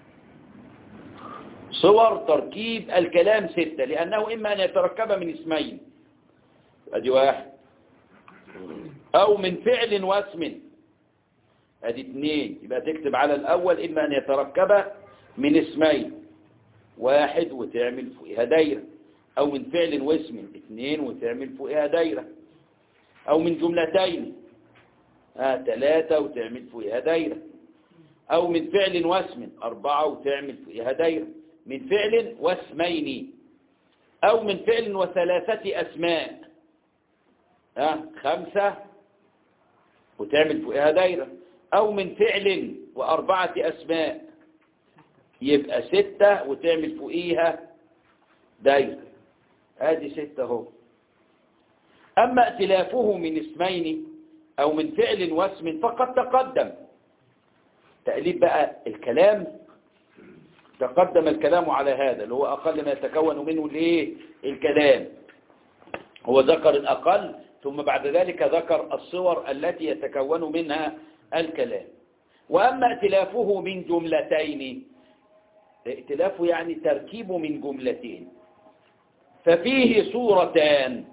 صور تركيب الكلام ستة لأنه إما أن يتركب من اسمين أدي واحد أو من فعل واسم أدي اثنين يبقى تكتب على الأول إما أن يتركب من اسمين واحد وتعمل فوقها دايرة أو من فعل واسم اثنين وتعمل فوقها دايرة أو من جملتين آه ثلاثة وتعمل فوقها دايرة أو من فعل واسم أربعة وتعمل فوقها دايرة من فعل واسمين أو من فعل وثلاثة أسماء آه خمسة وتعمل فوقها دايرة أو من فعل وأربعة أسماء يبقى ستة وتعمل فوقيها دايرة هذه ستة اهو أما ائتلافه من اسمين أو من فعل واسم فقد تقدم تقليب بقى الكلام تقدم الكلام على هذا اللي هو أقل ما يتكون منه الايه الكلام هو ذكر الأقل ثم بعد ذلك ذكر الصور التي يتكون منها الكلام وأما ائتلافه من جملتين ائتلافه يعني تركيب من جملتين ففيه صورتان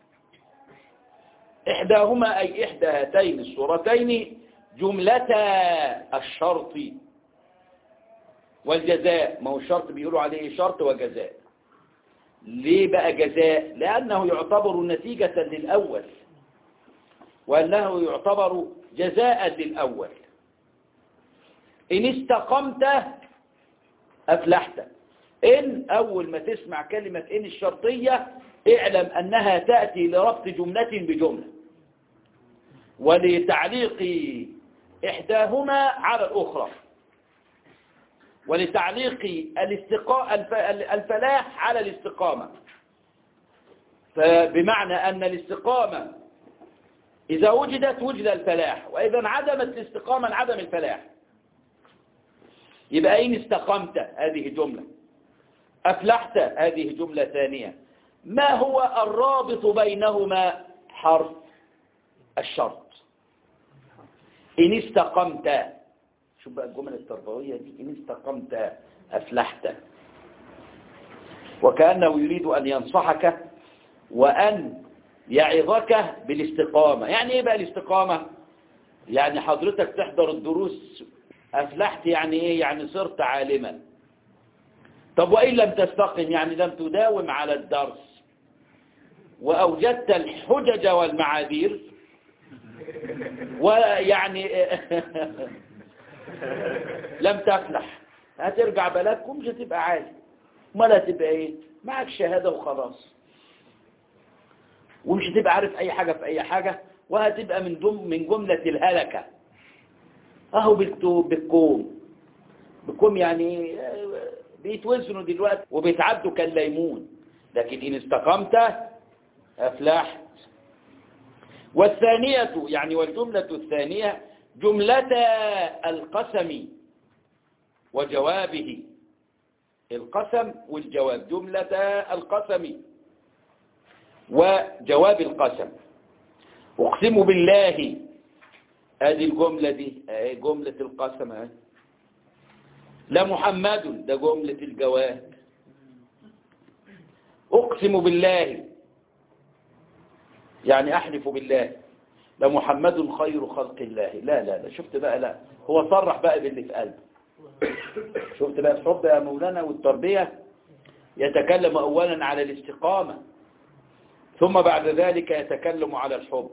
إحداهما أي إحدى هاتين الصورتين جملة الشرط والجزاء ما هو الشرط بيقولوا عليه شرط وجزاء ليه بقى جزاء لأنه يعتبر نتيجة للأول وأنه يعتبر جزاء للأول إن استقمت أفلحت إن أول ما تسمع كلمة إن الشرطية اعلم أنها تأتي لربط جملة بجملة ولتعليق إحداهما على الأخرى ولتعليق الاستقاء الفلاح على الاستقامة فبمعنى أن الاستقامة إذا وجدت وجد الفلاح وإذا انعدمت الاستقامة انعدم الفلاح يبقى إن استقمت هذه جملة أفلحت هذه جملة ثانية ما هو الرابط بينهما حرف الشرط إن استقمت شوف بقى الجملة التربوية دي إن استقمت أفلحت وكأنه يريد أن ينصحك وأن يعظك بالاستقامة يعني إيه بقى الاستقامة يعني حضرتك تحضر الدروس أفلحت يعني إيه يعني صرت عالما طب وإن لم تستقم يعني لم تداوم على الدرس وأوجدت الحجج والمعاذير ويعني لم تفلح هترجع بلدكم مش هتبقى عالي امال هتبقى ايه معك شهادة وخلاص ومش هتبقى عارف اي حاجة في اي حاجة وهتبقى من دم من جملة الهلكة اهو بالكوم بالكوم يعني بيتوزنوا دلوقتي وبيتعدوا كالليمون لكن ان استقمت افلحت والثانية يعني والجملة الثانية جملة القسم وجوابه القسم والجواب جملة القسم وجواب القسم أقسم بالله هذه الجملة دي اهي جملة القسم اهي لا محمد ده جملة الجواب أقسم بالله يعني أحلف بالله لمحمد خير خلق الله لا لا لا شفت بقى لا هو صرح بقى باللي في قلبه شفت بقى الحب يا مولانا والتربية يتكلم أولا على الاستقامة ثم بعد ذلك يتكلم على الحب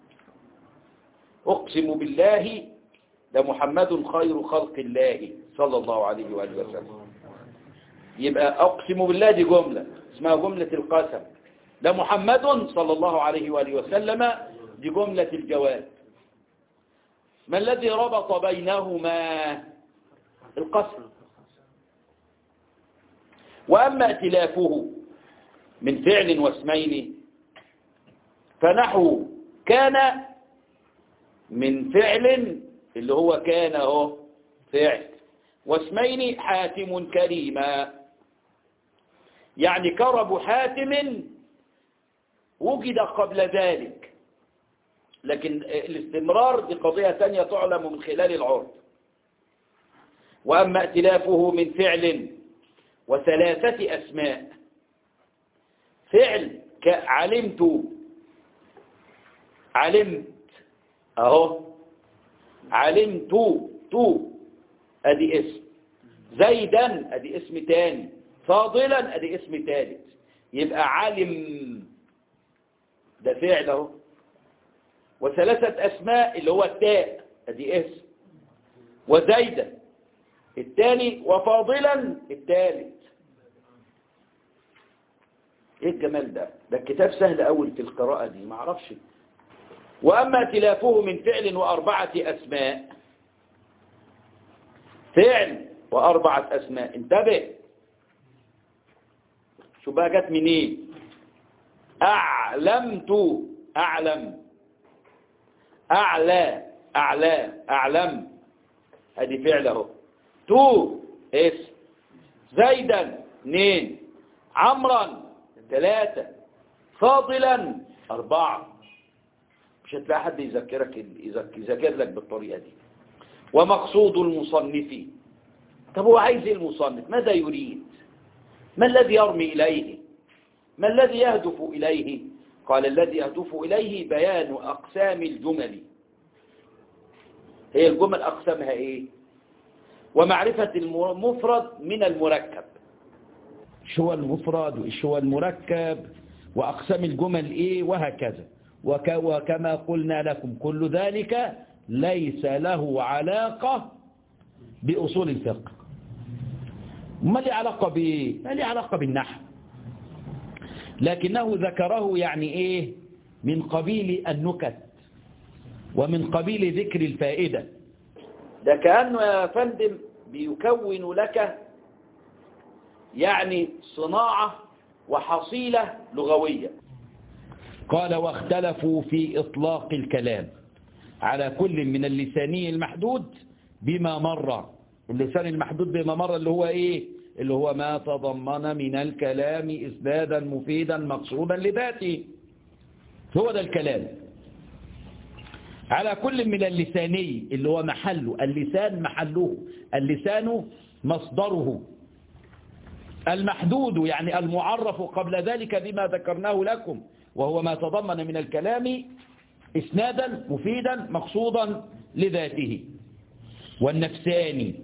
أقسم بالله لمحمد خير خلق الله صلى الله عليه وآله وسلم يبقى أقسم بالله دي جملة اسمها جملة القسم لمحمد صلى الله عليه وآله وسلم دي جملة الجواب ما الذي ربط بينهما القسم وأما ائتلافه من فعل واسمين فنحو كان من فعل اللي هو كان هو فعل واسمين حاتم كريما يعني كرب حاتم وجد قبل ذلك لكن الاستمرار دي قضية ثانية تعلم من خلال العرض وأما ائتلافه من فعل وثلاثة أسماء فعل علمت علمت أهو علمت تو أدي اسم زيدا أدي اسم تاني فاضلا أدي اسم تالت يبقى علم ده فعل اهو وثلاثة أسماء اللي هو التاء أدي اسم وزيدا الثاني وفاضلا الثالث ايه الجمال ده ده الكتاب سهل أول في القراءة دي ما اعرفش وأما ائتلافه من فعل وأربعة أسماء فعل وأربعة أسماء انتبه شو بقى جت منين أعلمت أعلم أعلى أعلى أعلم هذه فعل اهو تو اسم زيدا اثنين عمرا ثلاثة فاضلا أربعة مش هتلاقي حد يذكرك يذكر لك بالطريقة دي ومقصود المصنف طب هو عايز ايه المصنف ماذا يريد ما الذي يرمي إليه ما الذي يهدف إليه قال الذي يهدف إليه بيان أقسام الجمل هي الجمل أقسامها إيه ومعرفة المفرد من المركب شو المفرد وإيش هو المركب وأقسام الجمل إيه وهكذا وك وكما قلنا لكم كل ذلك ليس له علاقة بأصول الفقه ما لي علاقة بإيه ما لي علاقة بالنحو لكنه ذكره يعني إيه من قبيل النكت ومن قبيل ذكر الفائدة ده كأنه يا فندم بيكون لك يعني صناعة وحصيلة لغوية قال واختلفوا في إطلاق الكلام على كل من اللساني المحدود بما مر اللسان المحدود بما مر اللي هو إيه اللي هو ما تضمن من الكلام إسنادا مفيدا مقصودا لذاته هو ده الكلام على كل من اللساني اللي هو محله اللسان محله اللسان مصدره المحدود يعني المعرف قبل ذلك بما ذكرناه لكم وهو ما تضمن من الكلام إسنادا مفيدا مقصودا لذاته والنفساني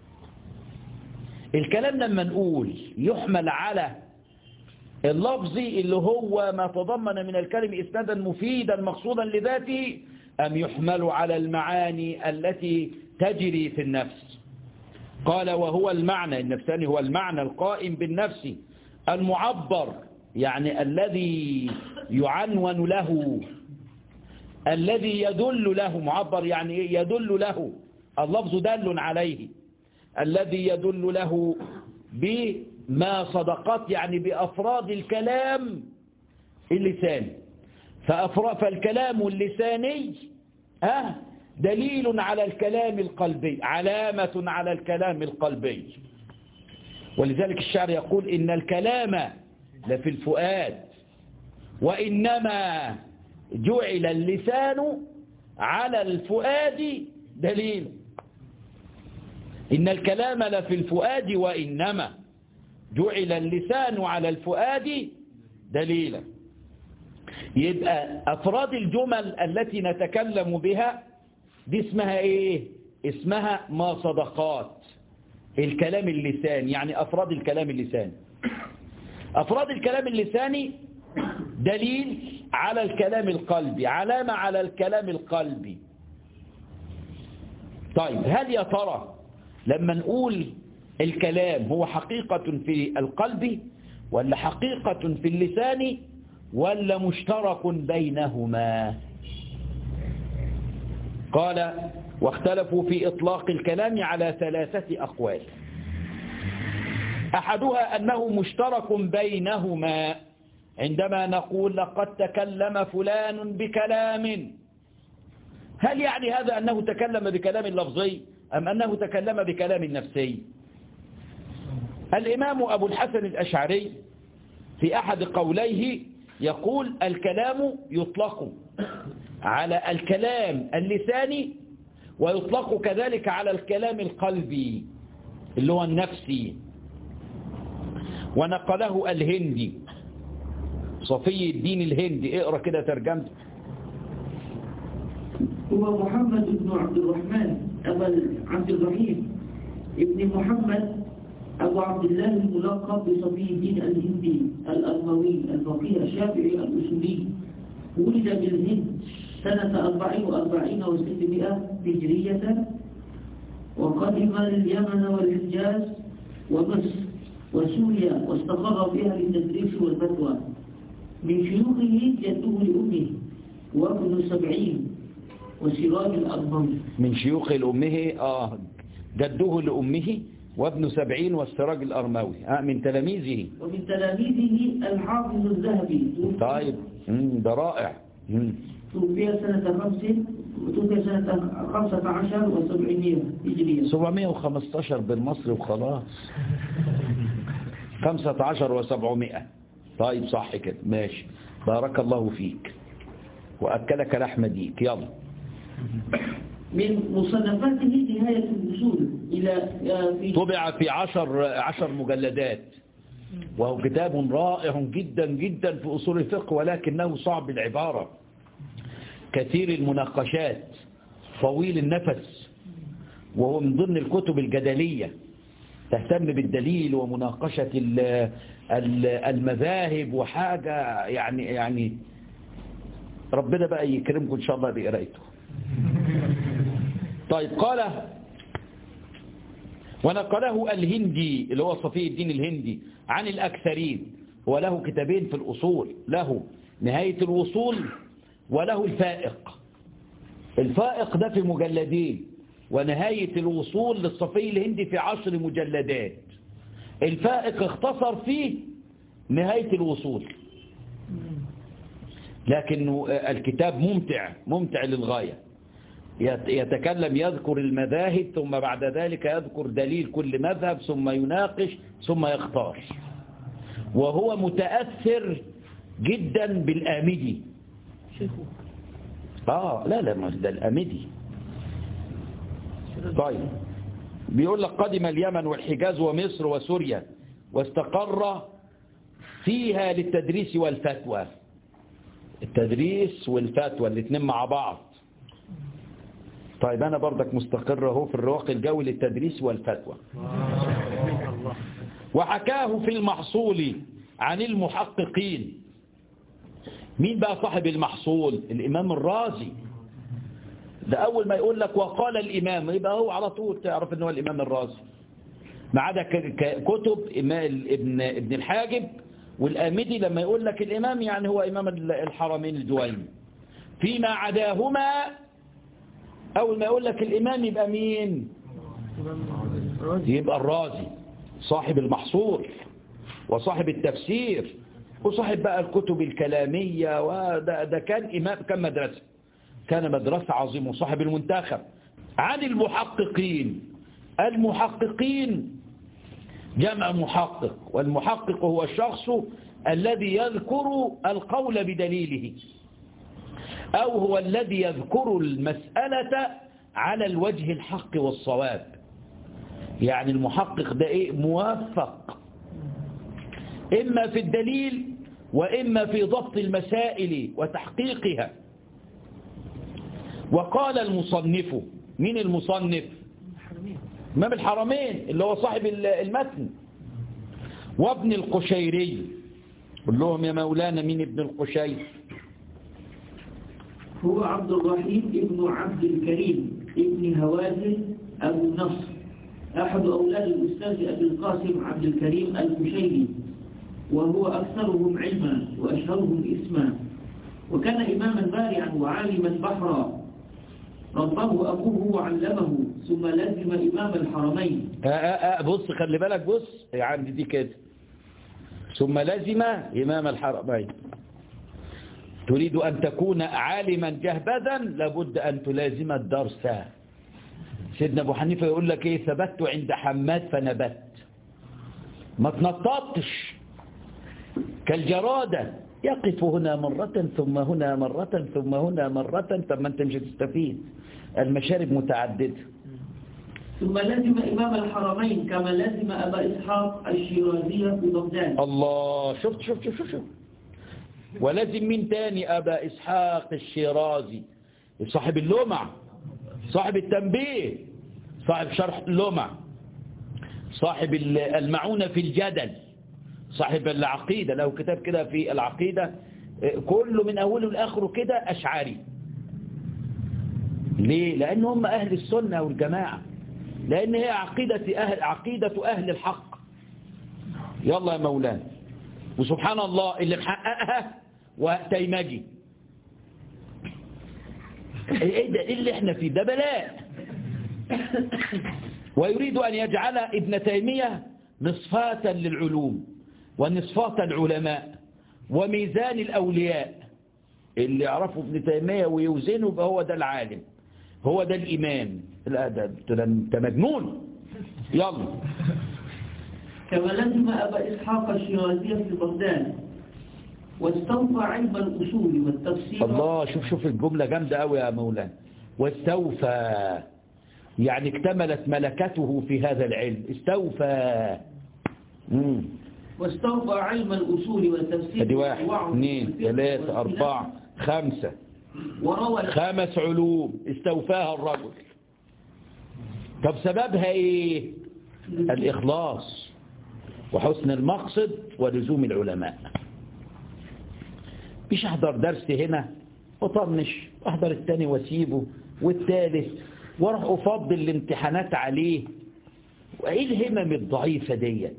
الكلام لما نقول يحمل على اللفظ اللي هو ما تضمن من الكلم إسنادا مفيدا مقصودا لذاته أم يحمل على المعاني التي تجري في النفس قال وهو المعنى النفساني هو المعنى القائم بالنفس المعبر يعني الذي يعنون له الذي يدل له معبر يعني يدل له اللفظ دل عليه الذي يدل له بما صدقت يعني بأفراد الكلام اللساني فالكلام اللساني ها دليل على الكلام القلبي علامة على الكلام القلبي ولذلك الشعر يقول إن الكلام لفي الفؤاد وإنما جعل اللسان على الفؤاد دليل إن الكلام لفي الفؤاد وإنما جعل اللسان على الفؤاد دليلا يبقى أفراد الجمل التي نتكلم بها دي اسمها إيه اسمها ما صدقات الكلام اللساني يعني أفراد الكلام اللساني أفراد الكلام اللساني دليل على الكلام القلبي علامة على الكلام القلبي طيب هل يا ترى لما نقول الكلام هو حقيقة في القلب ولا حقيقة في اللسان ولا مشترك بينهما قال واختلفوا في إطلاق الكلام على ثلاثة أقوال أحدها أنه مشترك بينهما عندما نقول لقد تكلم فلان بكلام هل يعني هذا أنه تكلم بكلام لفظي أم أنه تكلم بكلام نفسي الإمام أبو الحسن الأشعري في أحد قوليه يقول الكلام يطلق على الكلام اللساني ويطلق كذلك على الكلام القلبي اللي هو النفسي ونقله الهندي صفي الدين الهندي اقرأ كده ترجمته هو محمد بن عبد الرحمن أبا عبد الرحيم ابن محمد أبو عبد الله الملقب بصفي الدين الهندي الألموي الفقيه الشافعي الأصولي ولد بالهند سنة 44 و600 هجرية وقدم اليمن والحجاز ومصر وسوريا واستقر بها للتدريس والفتوى من شيوخه جده لأمه وابن سبعين وسراج الأرموي من شيوخ لأمه آه جده لأمه وابن سبعين والسراج الأرموي آه من تلاميذه ومن تلاميذه الحافظ الذهبي طيب مم، ده رائع مم. توفي سنة خمس وتوفي سنة خمسة عشر وسبعمية هجرية 715 بالمصري وخلاص 15 و700 طيب صح كده ماشي بارك الله فيك وأكلك لحم ديك يلا من مصنفاته نهاية الوصول إلى في طبع في عشر, عشر مجلدات وهو كتاب رائع جدا جدا في أصول الفقه ولكنه صعب العبارة كثير المناقشات طويل النفس وهو من ضمن الكتب الجدلية تهتم بالدليل ومناقشة ال- ال- المذاهب وحاجة يعني يعني ربنا بقى يكرمكم إن شاء الله بقرايته طيب قال ونقله الهندي اللي هو صفي الدين الهندي عن الأكثرين وله كتابين في الأصول له نهاية الوصول وله الفائق الفائق ده في مجلدين ونهاية الوصول للصفي الهندي في عشر مجلدات الفائق اختصر فيه نهاية الوصول لكن الكتاب ممتع ممتع للغاية يت- يتكلم يذكر المذاهب ثم بعد ذلك يذكر دليل كل مذهب ثم يناقش ثم يختار وهو متأثر جدا بالآمدي آه لا لا ما ده الآمدي طيب بيقول لك قدم اليمن والحجاز ومصر وسوريا واستقر فيها للتدريس والفتوى التدريس والفتوى الاثنين مع بعض طيب أنا برضك مستقر اهو في الرواق الجوي للتدريس والفتوى وحكاه في المحصول عن المحققين مين بقى صاحب المحصول الإمام الرازي ده أول ما يقول لك وقال الإمام يبقى هو على طول تعرف أنه الإمام الرازي ما عدا ك- ك- كتب إما- ابن ابن الحاجب والآمدي لما يقول لك الإمام يعني هو إمام الحرمين الدوين فيما عداهما أول ما يقول لك الإمام يبقى مين يبقى الرازي صاحب المحصول وصاحب التفسير وصاحب بقى الكتب الكلامية وده ده كان إمام كان مدرسة كان مدرسة عظيمة وصاحب المنتخب عن المحققين المحققين جمع محقق والمحقق هو الشخص الذي يذكر القول بدليله أو هو الذي يذكر المسألة على الوجه الحق والصواب يعني المحقق ده إيه موفق إما في الدليل وإما في ضبط المسائل وتحقيقها وقال المصنف من المصنف إمام الحرمين اللي هو صاحب المتن وابن القشيري قل لهم يا مولانا مين ابن القشير هو عبد الرحيم ابن عبد الكريم ابن هوازن أبو نصر أحد أولاد الأستاذ أبي القاسم عبد الكريم القشيري وهو أكثرهم علما وأشهرهم اسما وكان إماما بارعا وعالما بحرا ربه أبوه وعلمه ثم لزم إمام الحرمين آه آه آه بص خلي بالك بص يا عندي دي كده ثم لزم إمام الحرمين تريد أن تكون عالما جهبذا لابد أن تلازم الدرس سيدنا أبو حنيفة يقول لك إيه ثبت عند حماد فنبت ما تنططش كالجرادة يقف هنا مرة ثم هنا مرة ثم هنا مرة طب ما انت مش هتستفيد المشارب متعددة ثم لزم إمام الحرمين كما لزم أبا إسحاق الشيرازية في بغداد الله شفت شفت شفت شفت ولازم مين تاني أبا إسحاق الشيرازي صاحب اللمع صاحب التنبيه صاحب شرح اللمع صاحب المعونة في الجدل صاحب العقيدة له كتاب كده في العقيدة كله من أوله لآخره كده أشعري ليه؟ لأن هم أهل السنة والجماعة لأن هي عقيدة أهل, عقيدة أهل الحق يلا يا مولانا وسبحان الله اللي محققها وتيمجي ايه ده ايه اللي احنا فيه ده بلاء ويريد ان يجعل ابن تيمية مصفاة للعلوم ونصفاة العلماء وميزان الاولياء اللي يعرفوا ابن تيمية ويوزنه يبقى هو ده العالم هو ده الامام لا ده انت مجنون يلا كما لزم أبا إسحاق الشيرازية في بغداد واستوفى علم الأصول والتفسير الله شوف شوف الجملة جامدة قوي يا مولانا واستوفى يعني اكتملت ملكته في هذا العلم استوفى مم. واستوفى علم الأصول والتفسير ادي واحد والوعظ اثنين والفقه ثلاثة والخلاف. أربعة خمسة وروى خمس علوم استوفاها الرجل طب سببها ايه الإخلاص وحسن المقصد ولزوم العلماء مش احضر درس هنا وطنش احضر التاني واسيبه والتالت واروح افضل الامتحانات عليه وايه الهمم الضعيفة ديت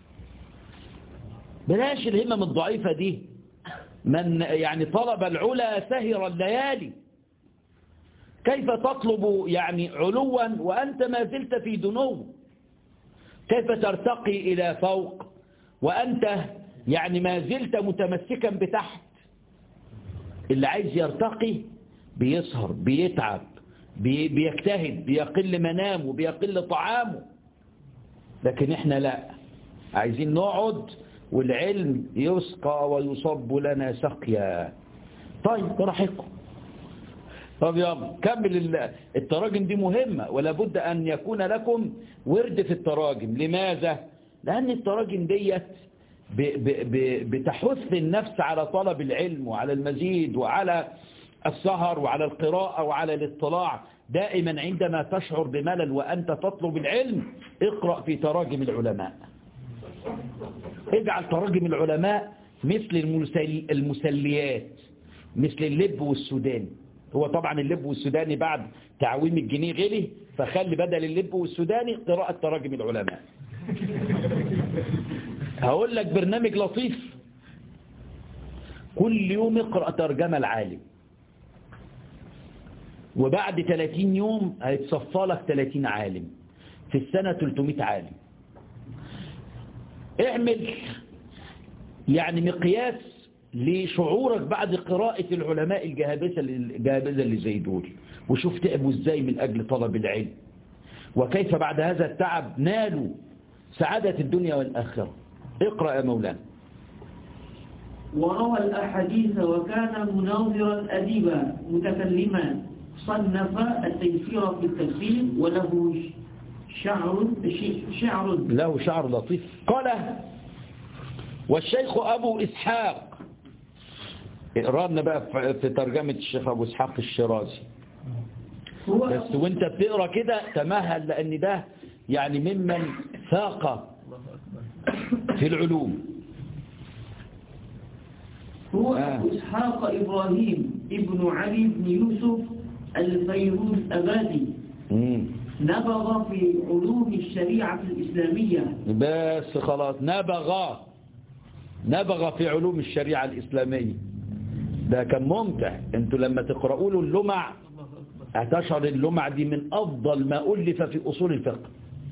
بلاش الهمم الضعيفة دي من يعني طلب العلا سهر الليالي كيف تطلب يعني علوا وأنت ما زلت في دنو كيف ترتقي إلى فوق وأنت يعني ما زلت متمسكا بتحت اللي عايز يرتقي بيسهر بيتعب بي بيجتهد بيقل منامه بيقل طعامه لكن احنا لا عايزين نقعد والعلم يسقى ويصب لنا سقيا طيب براحتكم طب يلا كمل ال- التراجم دي مهمة ولا بد أن يكون لكم ورد في التراجم لماذا؟ لأن التراجم ديت ب- ب- ب- بتحث النفس على طلب العلم وعلى المزيد وعلى السهر وعلى القراءة وعلى الاطلاع دائما عندما تشعر بملل وأنت تطلب العلم اقرأ في تراجم العلماء اجعل تراجم العلماء مثل المسل المسليات مثل اللب والسوداني هو طبعا اللب والسوداني بعد تعويم الجنيه غلي فخلي بدل اللب والسوداني قراءة تراجم العلماء هقول لك برنامج لطيف كل يوم اقرأ ترجمة العالم وبعد 30 يوم هيتصفى لك 30 عالم في السنة 300 عالم اعمل يعني مقياس لشعورك بعد قراءة العلماء الجهابذة الجهابذة اللي زي دول وشوف تعبوا ازاي من أجل طلب العلم وكيف بعد هذا التعب نالوا سعادة الدنيا والآخرة اقرأ يا مولانا وروى الأحاديث وكان مناظرا أديبا متكلما صنف التيسير في التفسير وله شعر شعر له شعر لطيف قال والشيخ أبو إسحاق اقرأ لنا بقى في- في ترجمة الشيخ أبو إسحاق الشيرازي هو بس وانت بتقرأ كده تمهل لأن ده يعني ممن فاق في العلوم هو آه. أبو إسحاق إبراهيم ابن علي بن يوسف الفيروز أبادي مم. نبغ في علوم الشريعة الإسلامية بس خلاص نبغى نبغى في علوم الشريعة الإسلامية ده كان ممتع انتوا لما تقرأوا له اللمع هتشعر اللمع دي من أفضل ما ألف في أصول الفقه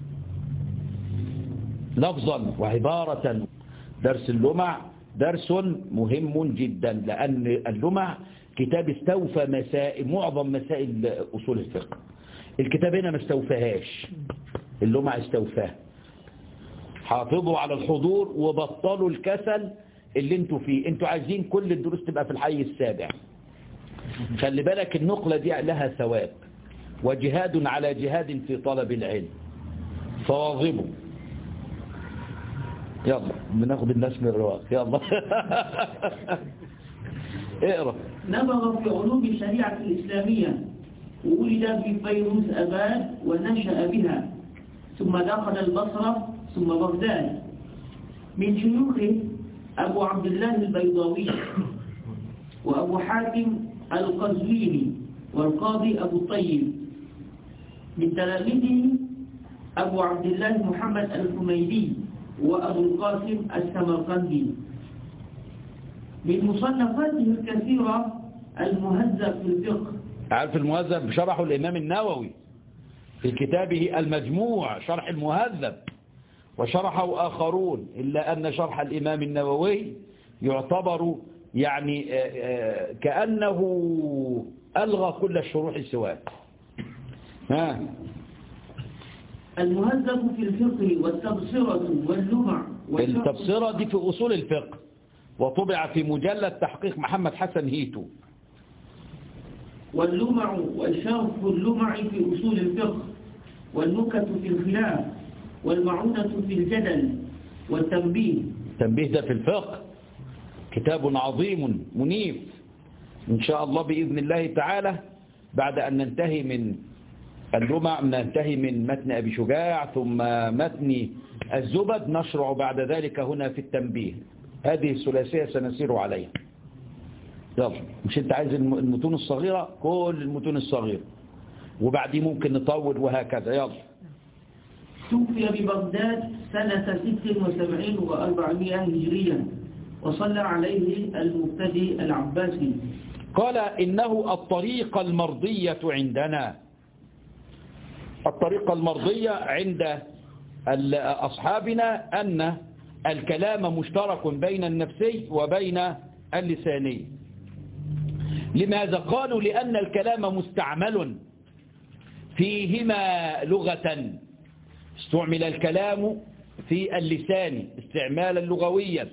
لفظا وعبارة درس اللمع درس مهم جدا لأن اللمع كتاب استوفى مسائل معظم مسائل أصول الفقه الكتاب هنا ما استوفاهاش اللمع استوفاه حافظوا على الحضور وبطلوا الكسل اللي انتوا فيه انتوا عايزين كل الدروس تبقى في الحي السابع خلي بالك النقلة دي لها ثواب وجهاد على جهاد في طلب العلم فواظبوا يلا بناخد الناس من الرواق يلا اقرا نبغ في علوم الشريعة الإسلامية وولد في فيروز أباد ونشأ بها ثم دخل البصرة ثم بغداد من شيوخه أبو عبد الله البيضاوي وأبو حاتم القزويني والقاضي أبو الطيب من تلاميذه أبو عبد الله محمد الحميدي وأبو القاسم السمرقندي من مصنفاته الكثيرة المهذب في الفقه عارف المهذب شرحه الإمام النووي في كتابه المجموع شرح المهذب وشرحه آخرون إلا أن شرح الإمام النووي يعتبر يعني آه، آه، كأنه ألغى كل الشروح سواه ها المهذب في الفقه والتبصرة واللمع والشرح التبصرة دي في أصول الفقه وطبع في مجلد تحقيق محمد حسن هيتو واللمع والشرف اللمع في أصول الفقه والنكت في الخلاف والمعونة في الجدل والتنبيه تنبيه ده في الفقه كتاب عظيم منيف إن شاء الله بإذن الله تعالى بعد أن ننتهي من اللمع ننتهي من متن أبي شجاع ثم متن الزبد نشرع بعد ذلك هنا في التنبيه هذه الثلاثية سنسير عليها يلا مش انت عايز الم- المتون الصغيرة كل المتون الصغيرة وبعدين ممكن نطول وهكذا يلا توفي ببغداد سنة 76 و400 هجرية وصلى عليه المبتدي العباسي قال إنه الطريقة المرضية عندنا الطريقة المرضية عند ال- أصحابنا أن الكلام مشترك بين النفسي وبين اللساني لماذا قالوا لأن الكلام مستعمل فيهما لغة استعمل الكلام في اللسان استعمالا لغويا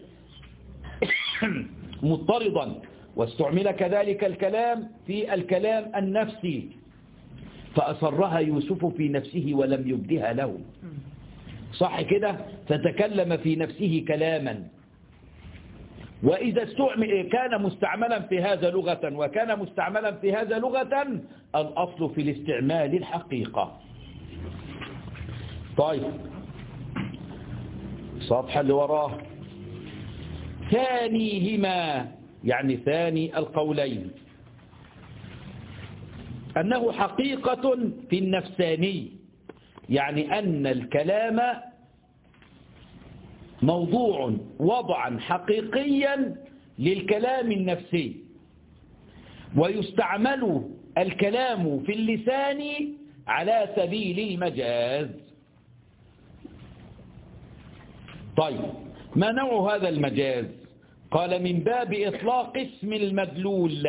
مضطردا واستعمل كذلك الكلام في الكلام النفسي فأصرها يوسف في نفسه ولم يبدها له صح كده فتكلم في نفسه كلاما وإذا استعمل كان مستعملا في هذا لغة وكان مستعملا في هذا لغة الأصل في الاستعمال الحقيقة طيب صفحة اللي وراه ثانيهما يعني ثاني القولين أنه حقيقة في النفساني يعني أن الكلام موضوع وضعا حقيقيا للكلام النفسي ويستعمل الكلام في اللسان على سبيل المجاز طيب ما نوع هذا المجاز قال من باب إطلاق اسم المدلول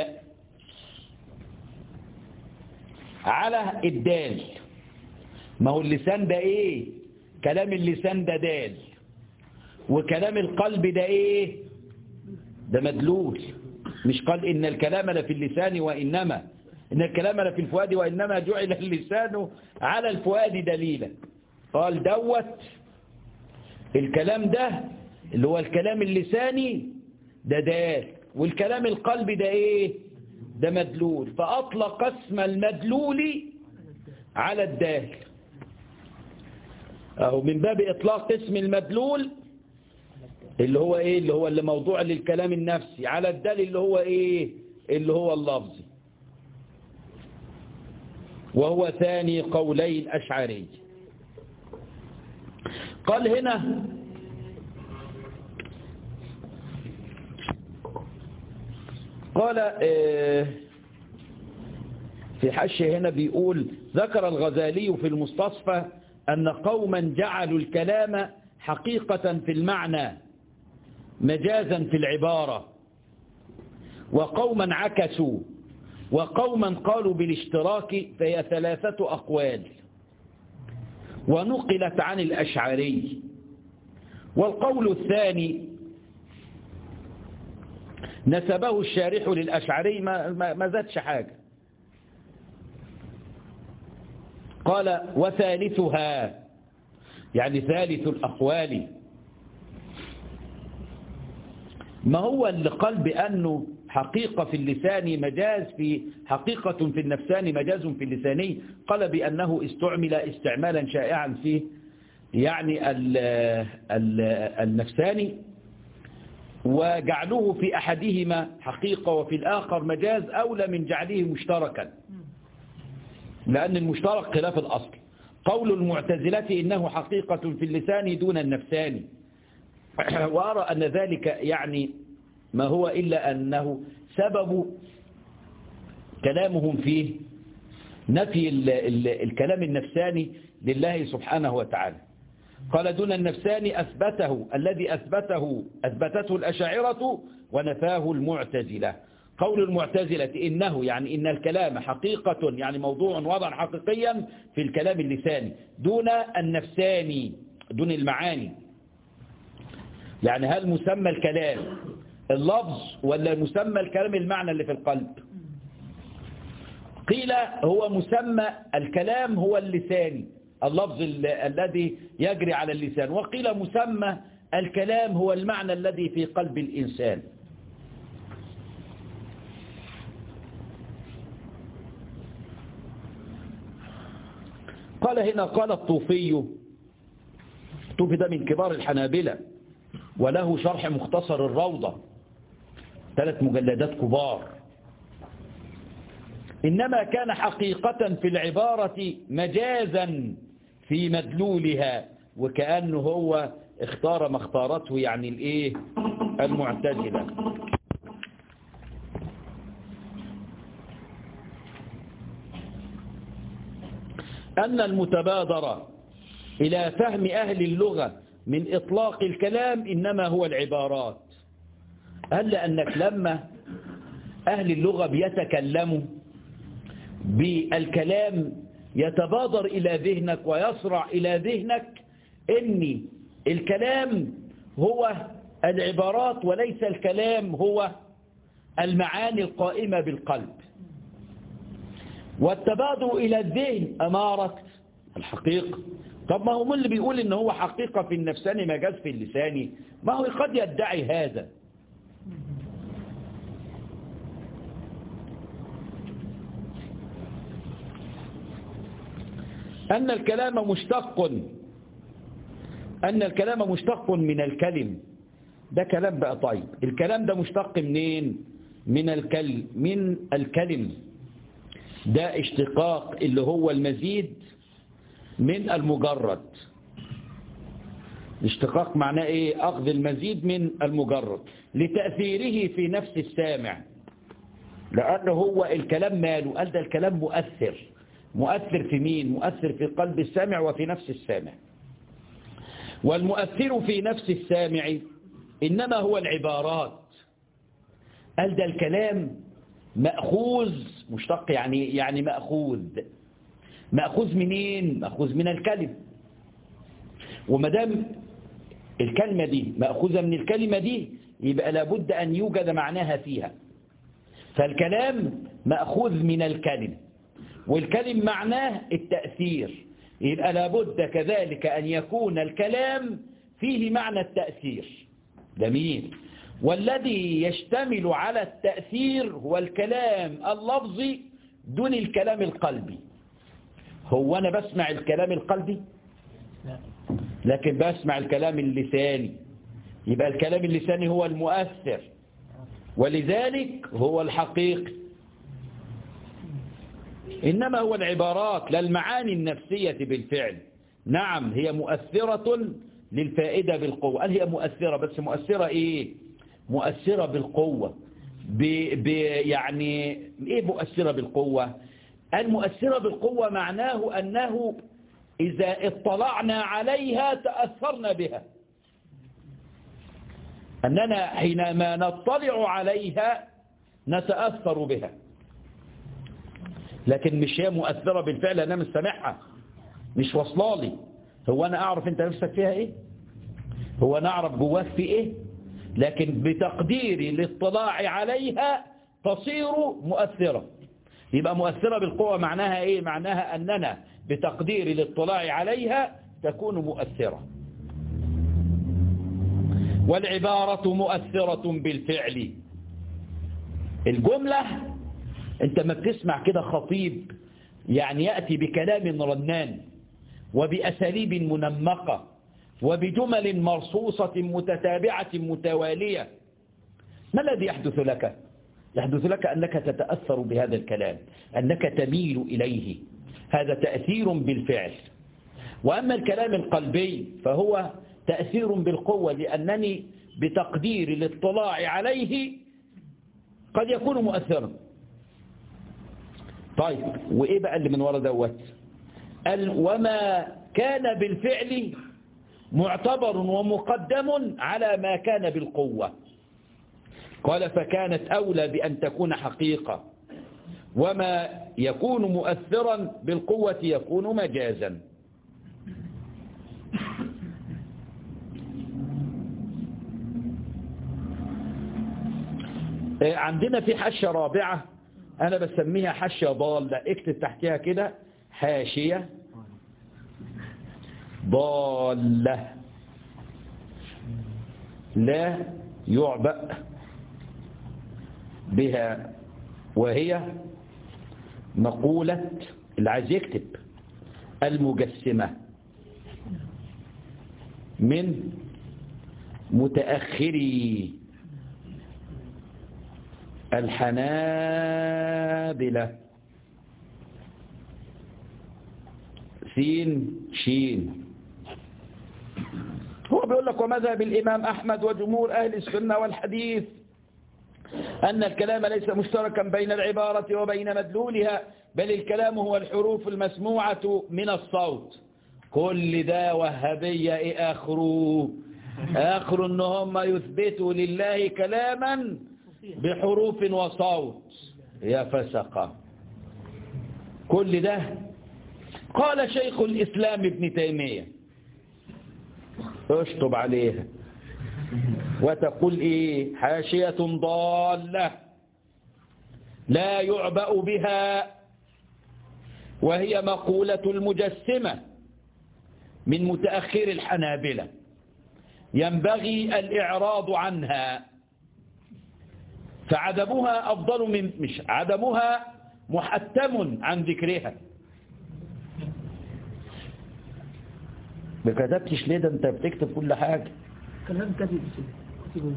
على الدال ما هو اللسان ده ايه كلام اللسان ده دال وكلام القلب ده ايه ده مدلول مش قال إن الكلام لفي اللسان وإنما إن الكلام لفي الفؤاد وإنما جعل اللسان على الفؤاد دليلا قال دوت الكلام ده اللي هو الكلام اللساني ده دال والكلام القلب ده ايه ده مدلول فأطلق اسم المدلول على الدال أهو من باب إطلاق اسم المدلول اللي هو إيه اللي هو اللي موضوع للكلام النفسي على الدال اللي هو إيه اللي هو اللفظي وهو ثاني قولي الأشعري قال هنا قال آه، في حشه هنا بيقول ذكر الغزالي في المستصفى أن قوما جعلوا الكلام حقيقة في المعنى مجازا في العبارة وقوما عكسوا وقوما قالوا بالاشتراك فهي ثلاثة أقوال ونقلت عن الأشعري والقول الثاني نسبه الشارح للأشعري ما, ما, ما زادش حاجة قال وثالثها يعني ثالث الأقوال ما هو اللي قال بأنه حقيقة في اللسان مجاز في حقيقة في النفسان مجاز في اللساني قال بأنه استعمل استعمالا شائعا فيه يعني ال ال النفساني وجعله في أحدهما حقيقة وفي الآخر مجاز أولى من جعله مشتركا لأن المشترك خلاف الأصل قول المعتزلة إنه حقيقة في اللسان دون النفساني وأرى أن ذلك يعني ما هو إلا أنه سبب كلامهم فيه نفي ال ال الكلام النفساني لله سبحانه وتعالى قال دون النفساني أثبته الذي أثبته أثبتته الأشاعرة ونفاه المعتزلة قول المعتزلة إنه يعني إن الكلام حقيقة يعني موضوع وضعا حقيقيا في الكلام اللساني دون النفساني دون المعاني يعني هل مسمى الكلام اللفظ ولا مسمى الكلام المعنى اللي في القلب قيل هو مسمى الكلام هو اللساني اللفظ الذي يجري على اللسان وقيل مسمى الكلام هو المعنى الذي في قلب الإنسان قال هنا قال الطوفي الطوفي ده من كبار الحنابلة وله شرح مختصر الروضة ثلاث مجلدات كبار إنما كان حقيقة في العبارة مجازا في مدلولها وكأنه هو اختار ما اختارته يعني الايه المعتزلة أن المتبادر إلى فهم أهل اللغة من إطلاق الكلام إنما هو العبارات هل لأنك لما أهل اللغة بيتكلموا بالكلام يتبادر إلى ذهنك ويسرع إلى ذهنك إن الكلام هو العبارات وليس الكلام هو المعاني القائمة بالقلب والتبادر إلى الذهن أمارة الحقيقة طب ما هو من اللي بيقول إن هو حقيقة في النفساني مجاز في اللساني ما هو قد يدعي هذا أن الكلام مشتق أن الكلام مشتق من الكلم ده كلام بقى طيب الكلام ده مشتق منين من الكلم من الكلم ده اشتقاق اللي هو المزيد من المجرد اشتقاق معناه ايه اخذ المزيد من المجرد لتأثيره في نفس السامع لأنه هو الكلام ماله قال ده الكلام مؤثر مؤثر في مين مؤثر في قلب السامع وفي نفس السامع والمؤثر في نفس السامع إنما هو العبارات قال ده الكلام مأخوذ مشتق يعني يعني مأخوذ مأخوذ منين مأخوذ من الكلم ومدام الكلمة دي مأخوذة من الكلمة دي يبقى لابد أن يوجد معناها فيها فالكلام مأخوذ من الكلم والكلم معناه التأثير يبقى لابد كذلك أن يكون الكلام فيه معنى التأثير جميل والذي يشتمل على التأثير هو الكلام اللفظي دون الكلام القلبي هو أنا بسمع الكلام القلبي لكن بسمع الكلام اللساني يبقى الكلام اللساني هو المؤثر ولذلك هو الحقيقي إنما هو العبارات لا المعاني النفسية بالفعل نعم هي مؤثرة للفائدة بالقوة قال هي مؤثرة بس مؤثرة إيه مؤثرة بالقوة ب ب يعني إيه مؤثرة بالقوة المؤثرة بالقوة معناه أنه إذا اطلعنا عليها تأثرنا بها أننا حينما نطلع عليها نتأثر بها لكن مش هي مؤثرة بالفعل أنا مش سامعها مش واصلالي هو أنا أعرف أنت نفسك فيها إيه هو أنا أعرف جواك في إيه لكن بتقديري الاطلاع عليها تصير مؤثرة يبقى مؤثرة بالقوة معناها إيه معناها أننا بتقدير الاطلاع عليها تكون مؤثرة والعبارة مؤثرة بالفعل الجملة انت ما بتسمع كده خطيب يعني يأتي بكلام رنان وبأساليب منمقة وبجمل مرصوصة متتابعة متوالية ما الذي يحدث لك يحدث لك أنك تتأثر بهذا الكلام أنك تميل إليه هذا تأثير بالفعل وأما الكلام القلبي فهو تأثير بالقوة لأنني بتقدير الاطلاع عليه قد يكون مؤثرا طيب وإيه بقى اللي من ورا دوت قال وما كان بالفعل معتبر ومقدم على ما كان بالقوة قال فكانت أولى بأن تكون حقيقة وما يكون مؤثرا بالقوة يكون مجازا عندنا في حاشية رابعة أنا بسميها حاشية ضالة اكتب تحتها كده حاشية ضالة لا يعبأ بها وهي مقولة اللي عايز يكتب المجسمة من متأخري الحنابلة سين شين هو بيقول لك ومذهب الإمام أحمد وجمهور أهل السنة والحديث أن الكلام ليس مشتركا بين العبارة وبين مدلولها بل الكلام هو الحروف المسموعة من الصوت كل ده وهبية إيه آخره آخر إن هم يثبتوا لله كلاما بحروف وصوت يا فسقة كل ده قال شيخ الإسلام ابن تيمية اشطب عليها وتقول ايه حاشية ضالة لا يعبأ بها وهي مقولة المجسمة من متأخر الحنابلة ينبغي الإعراض عنها فعدمها أفضل من مش عدمها محتم عن ذكرها ما كتبتش ليه ده انت بتكتب كل حاجة كلام كذب كذب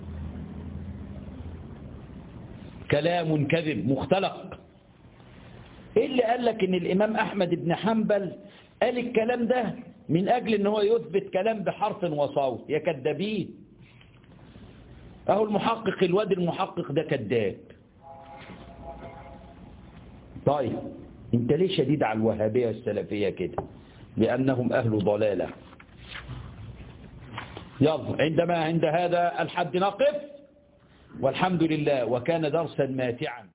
كلام كذب مختلق ايه اللي قال لك ان الامام احمد بن حنبل قال الكلام ده من اجل ان هو يثبت كلام بحرف وصوت يا كذابين اهو المحقق الواد المحقق ده كذاب طيب انت ليه شديد على الوهابية السلفية كده لانهم اهل ضلالة يلا عندما عند هذا الحد نقف والحمد لله وكان درسا ماتعا